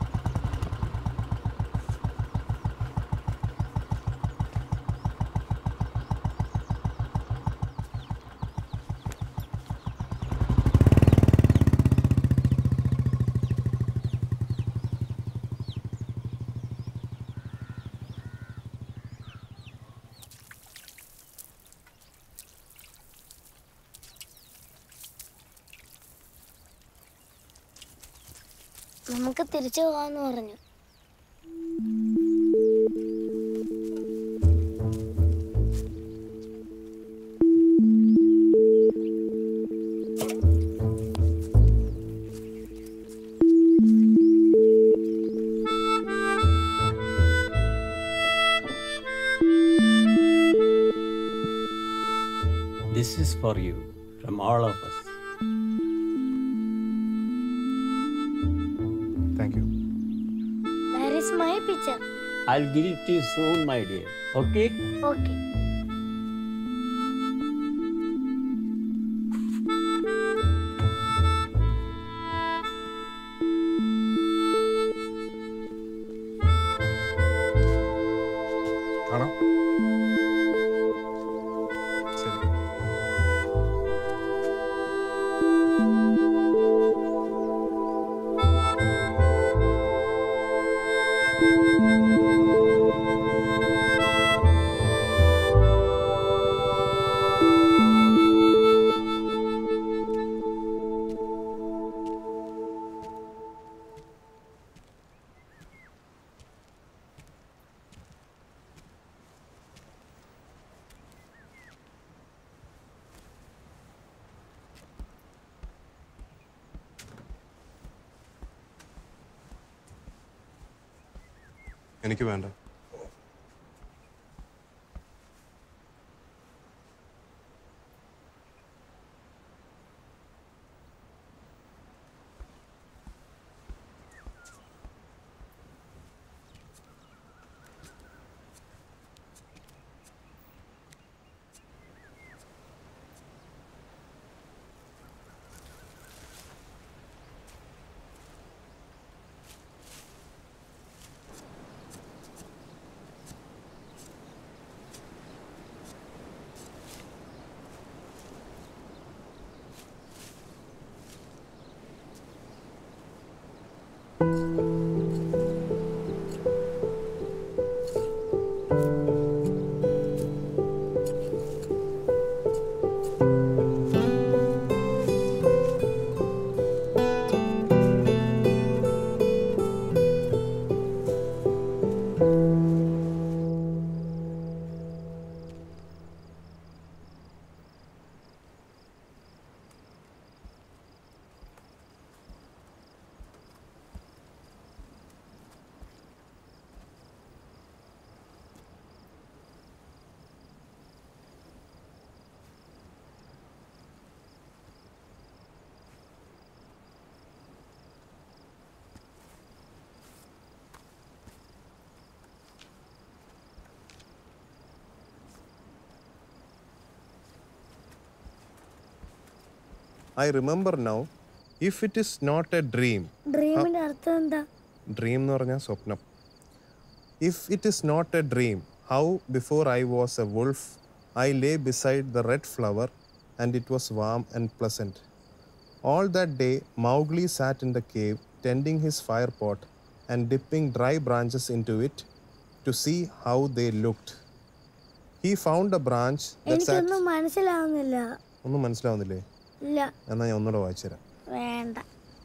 നമുക്ക് തിരിച്ചു പോകാന്ന് പറഞ്ഞു This is for you from all of us. Thank you Where is my picture? I'll give it to you soon, my dear. Okay? Okay. കാണാം ശരി എനിക്ക് വേണ്ട I remember now, if it is not a dream, ഡ്രീമിന്റെ അർത്ഥം എന്താ dream എന്ന് പറഞ്ഞാൽ സ്വപ്നം if it is not a dream how before I was a wolf I lay beside the red flower and it was warm and pleasant all that day Mowgli sat in the cave tending his fire pot and dipping dry branches into it to see how they looked he found a branch എനിക്കൊന്നും മനസ്സിലാവുന്നില്ല ഒന്നും മനസ്സിലാവുന്നില്ലേ ഇല്ല എന്നാൽ ഞാൻ ഒന്നുകൂടെ വായിച്ചുതരാം വേണ്ട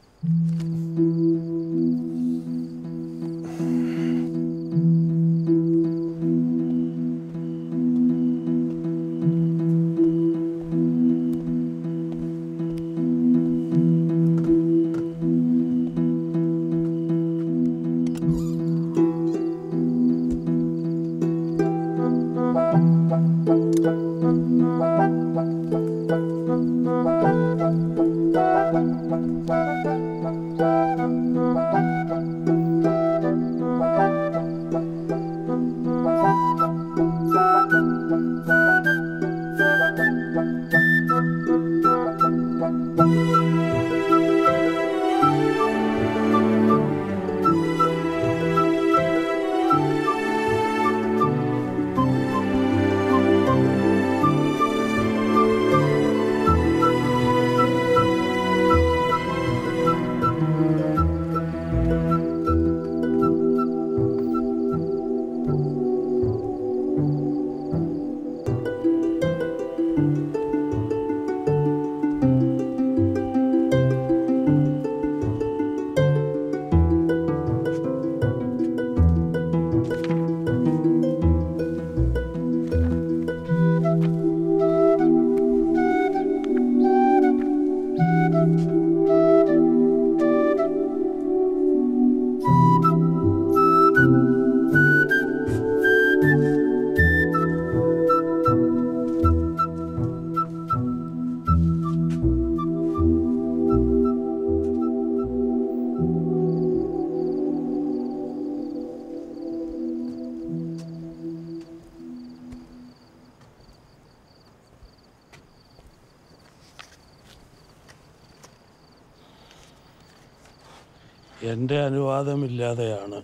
എൻ്റെ അനുവാദമില്ലാതെയാണ്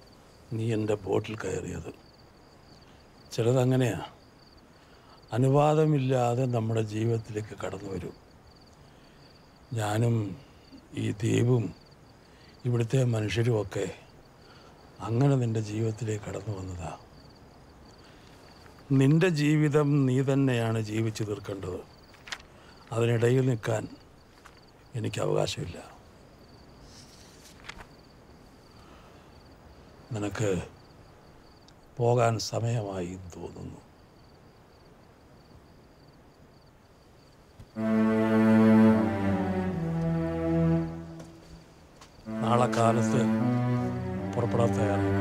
നീ എൻ്റെ ബോട്ടിൽ കയറിയത് ചിലതങ്ങനെയാ അനുവാദമില്ലാതെ നമ്മുടെ ജീവിതത്തിലേക്ക് കടന്നു വരും ഞാനും ഈ ദ്വീപും ഇവിടുത്തെ മനുഷ്യരുമൊക്കെ അങ്ങനെ നിൻ്റെ ജീവിതത്തിലേക്ക് കടന്നു വന്നതാ നിന്റെ ജീവിതം നീ തന്നെയാണ് ജീവിച്ചു തീർക്കേണ്ടത് അതിനിടയിൽ നിൽക്കാൻ എനിക്ക് അവകാശമില്ല നിനക്ക് പോകാൻ സമയമായി എന്ന് തോന്നുന്നു നാളെ കാലത്ത് പുറപ്പെടാൻ തയ്യാറാണ്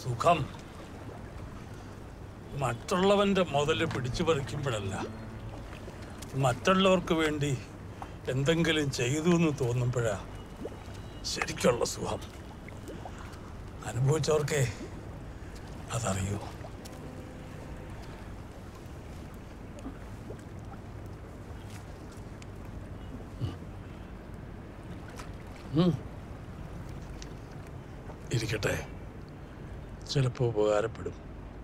സുഖം മറ്റുള്ളവന്റെ മുതല് പിടിച്ചു പറിക്കുമ്പോഴല്ല മറ്റുള്ളവർക്ക് വേണ്ടി എന്തെങ്കിലും ചെയ്തു എന്ന് തോന്നുമ്പോഴാ ശരിക്കുള്ള സുഖം അനുഭവിച്ചവർക്കേ അതറിയൂ ഉം. ഇരിക്കട്ടെ ചിലപ്പോൾ ഉപകാരപ്പെടും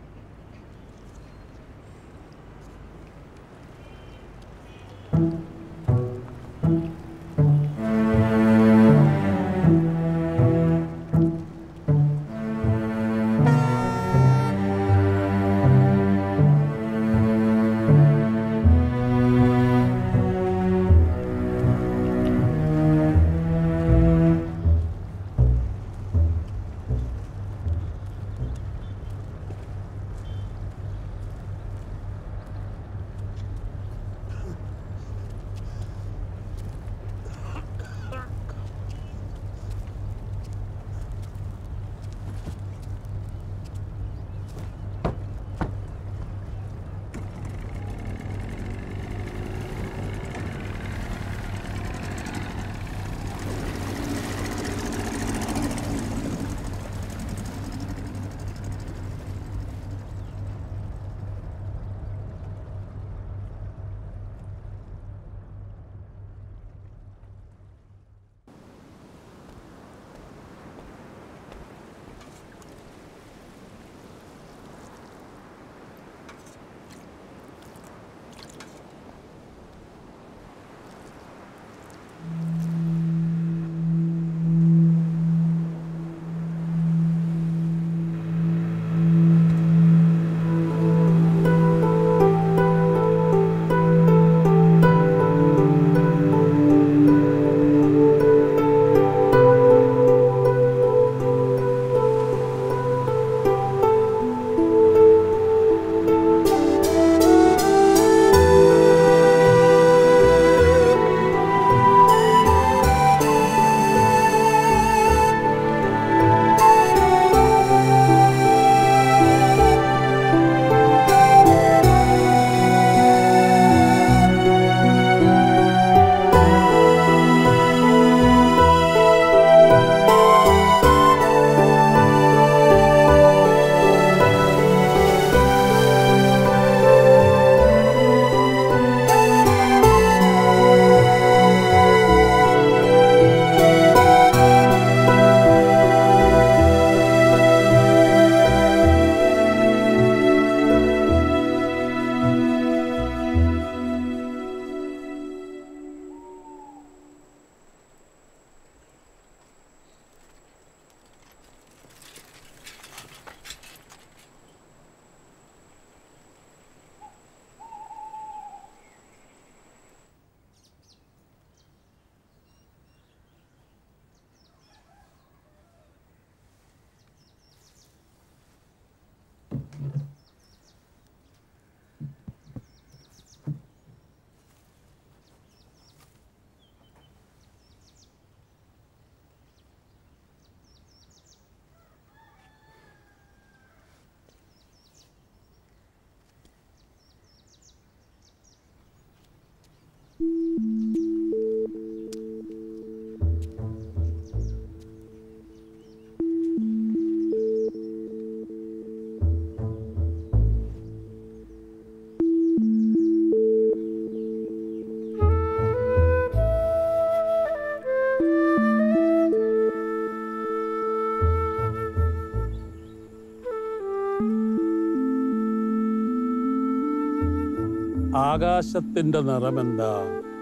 ആകാശത്തിന്റെ നിറമെന്താ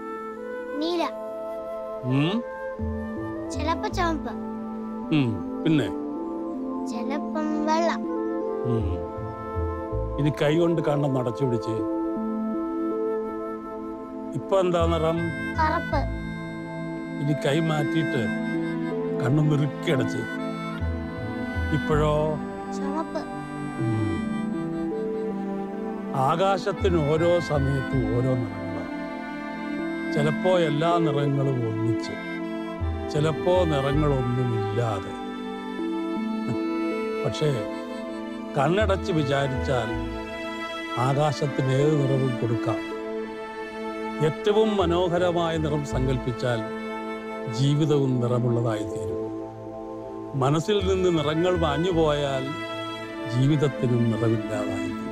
നീല ഉം? ചിലപ്പോ ചുവപ്പ് ഉം. പിന്നെ ചിലപ്പം വെള്ള ഉം. ഇനി കൈ കൊണ്ട് കണ്ണം നടച്ചു പിടിച്ച് ഇപ്പൊ എന്താ നിറം കറുപ്പ് ഇനി കൈ മാറ്റിയിട്ട് കണ്ണു മുറുക്കി അടച്ച് ഇപ്പോഴോ ചുവപ്പ് ഉം. ആകാശത്തിന് ഓരോ സമയത്തും ഓരോ നിറങ്ങളാണ് ചിലപ്പോ എല്ലാ നിറങ്ങളും ഒന്നിച്ച് ചിലപ്പോ നിറങ്ങളൊന്നുമില്ലാതെ പക്ഷേ കണ്ണടച്ച് വിചാരിച്ചാൽ ആകാശത്തിന് ഏത് നിറവും കൊടുക്കാം ഏറ്റവും മനോഹരമായ നിറം സങ്കല്പിച്ചാൽ ജീവിതവും നിറമുള്ളതായി തീരും മനസ്സിൽ നിന്ന് നിറങ്ങൾ മാഞ്ഞുപോയാൽ ജീവിതത്തിനും നിറവില്ലാതായി തീരും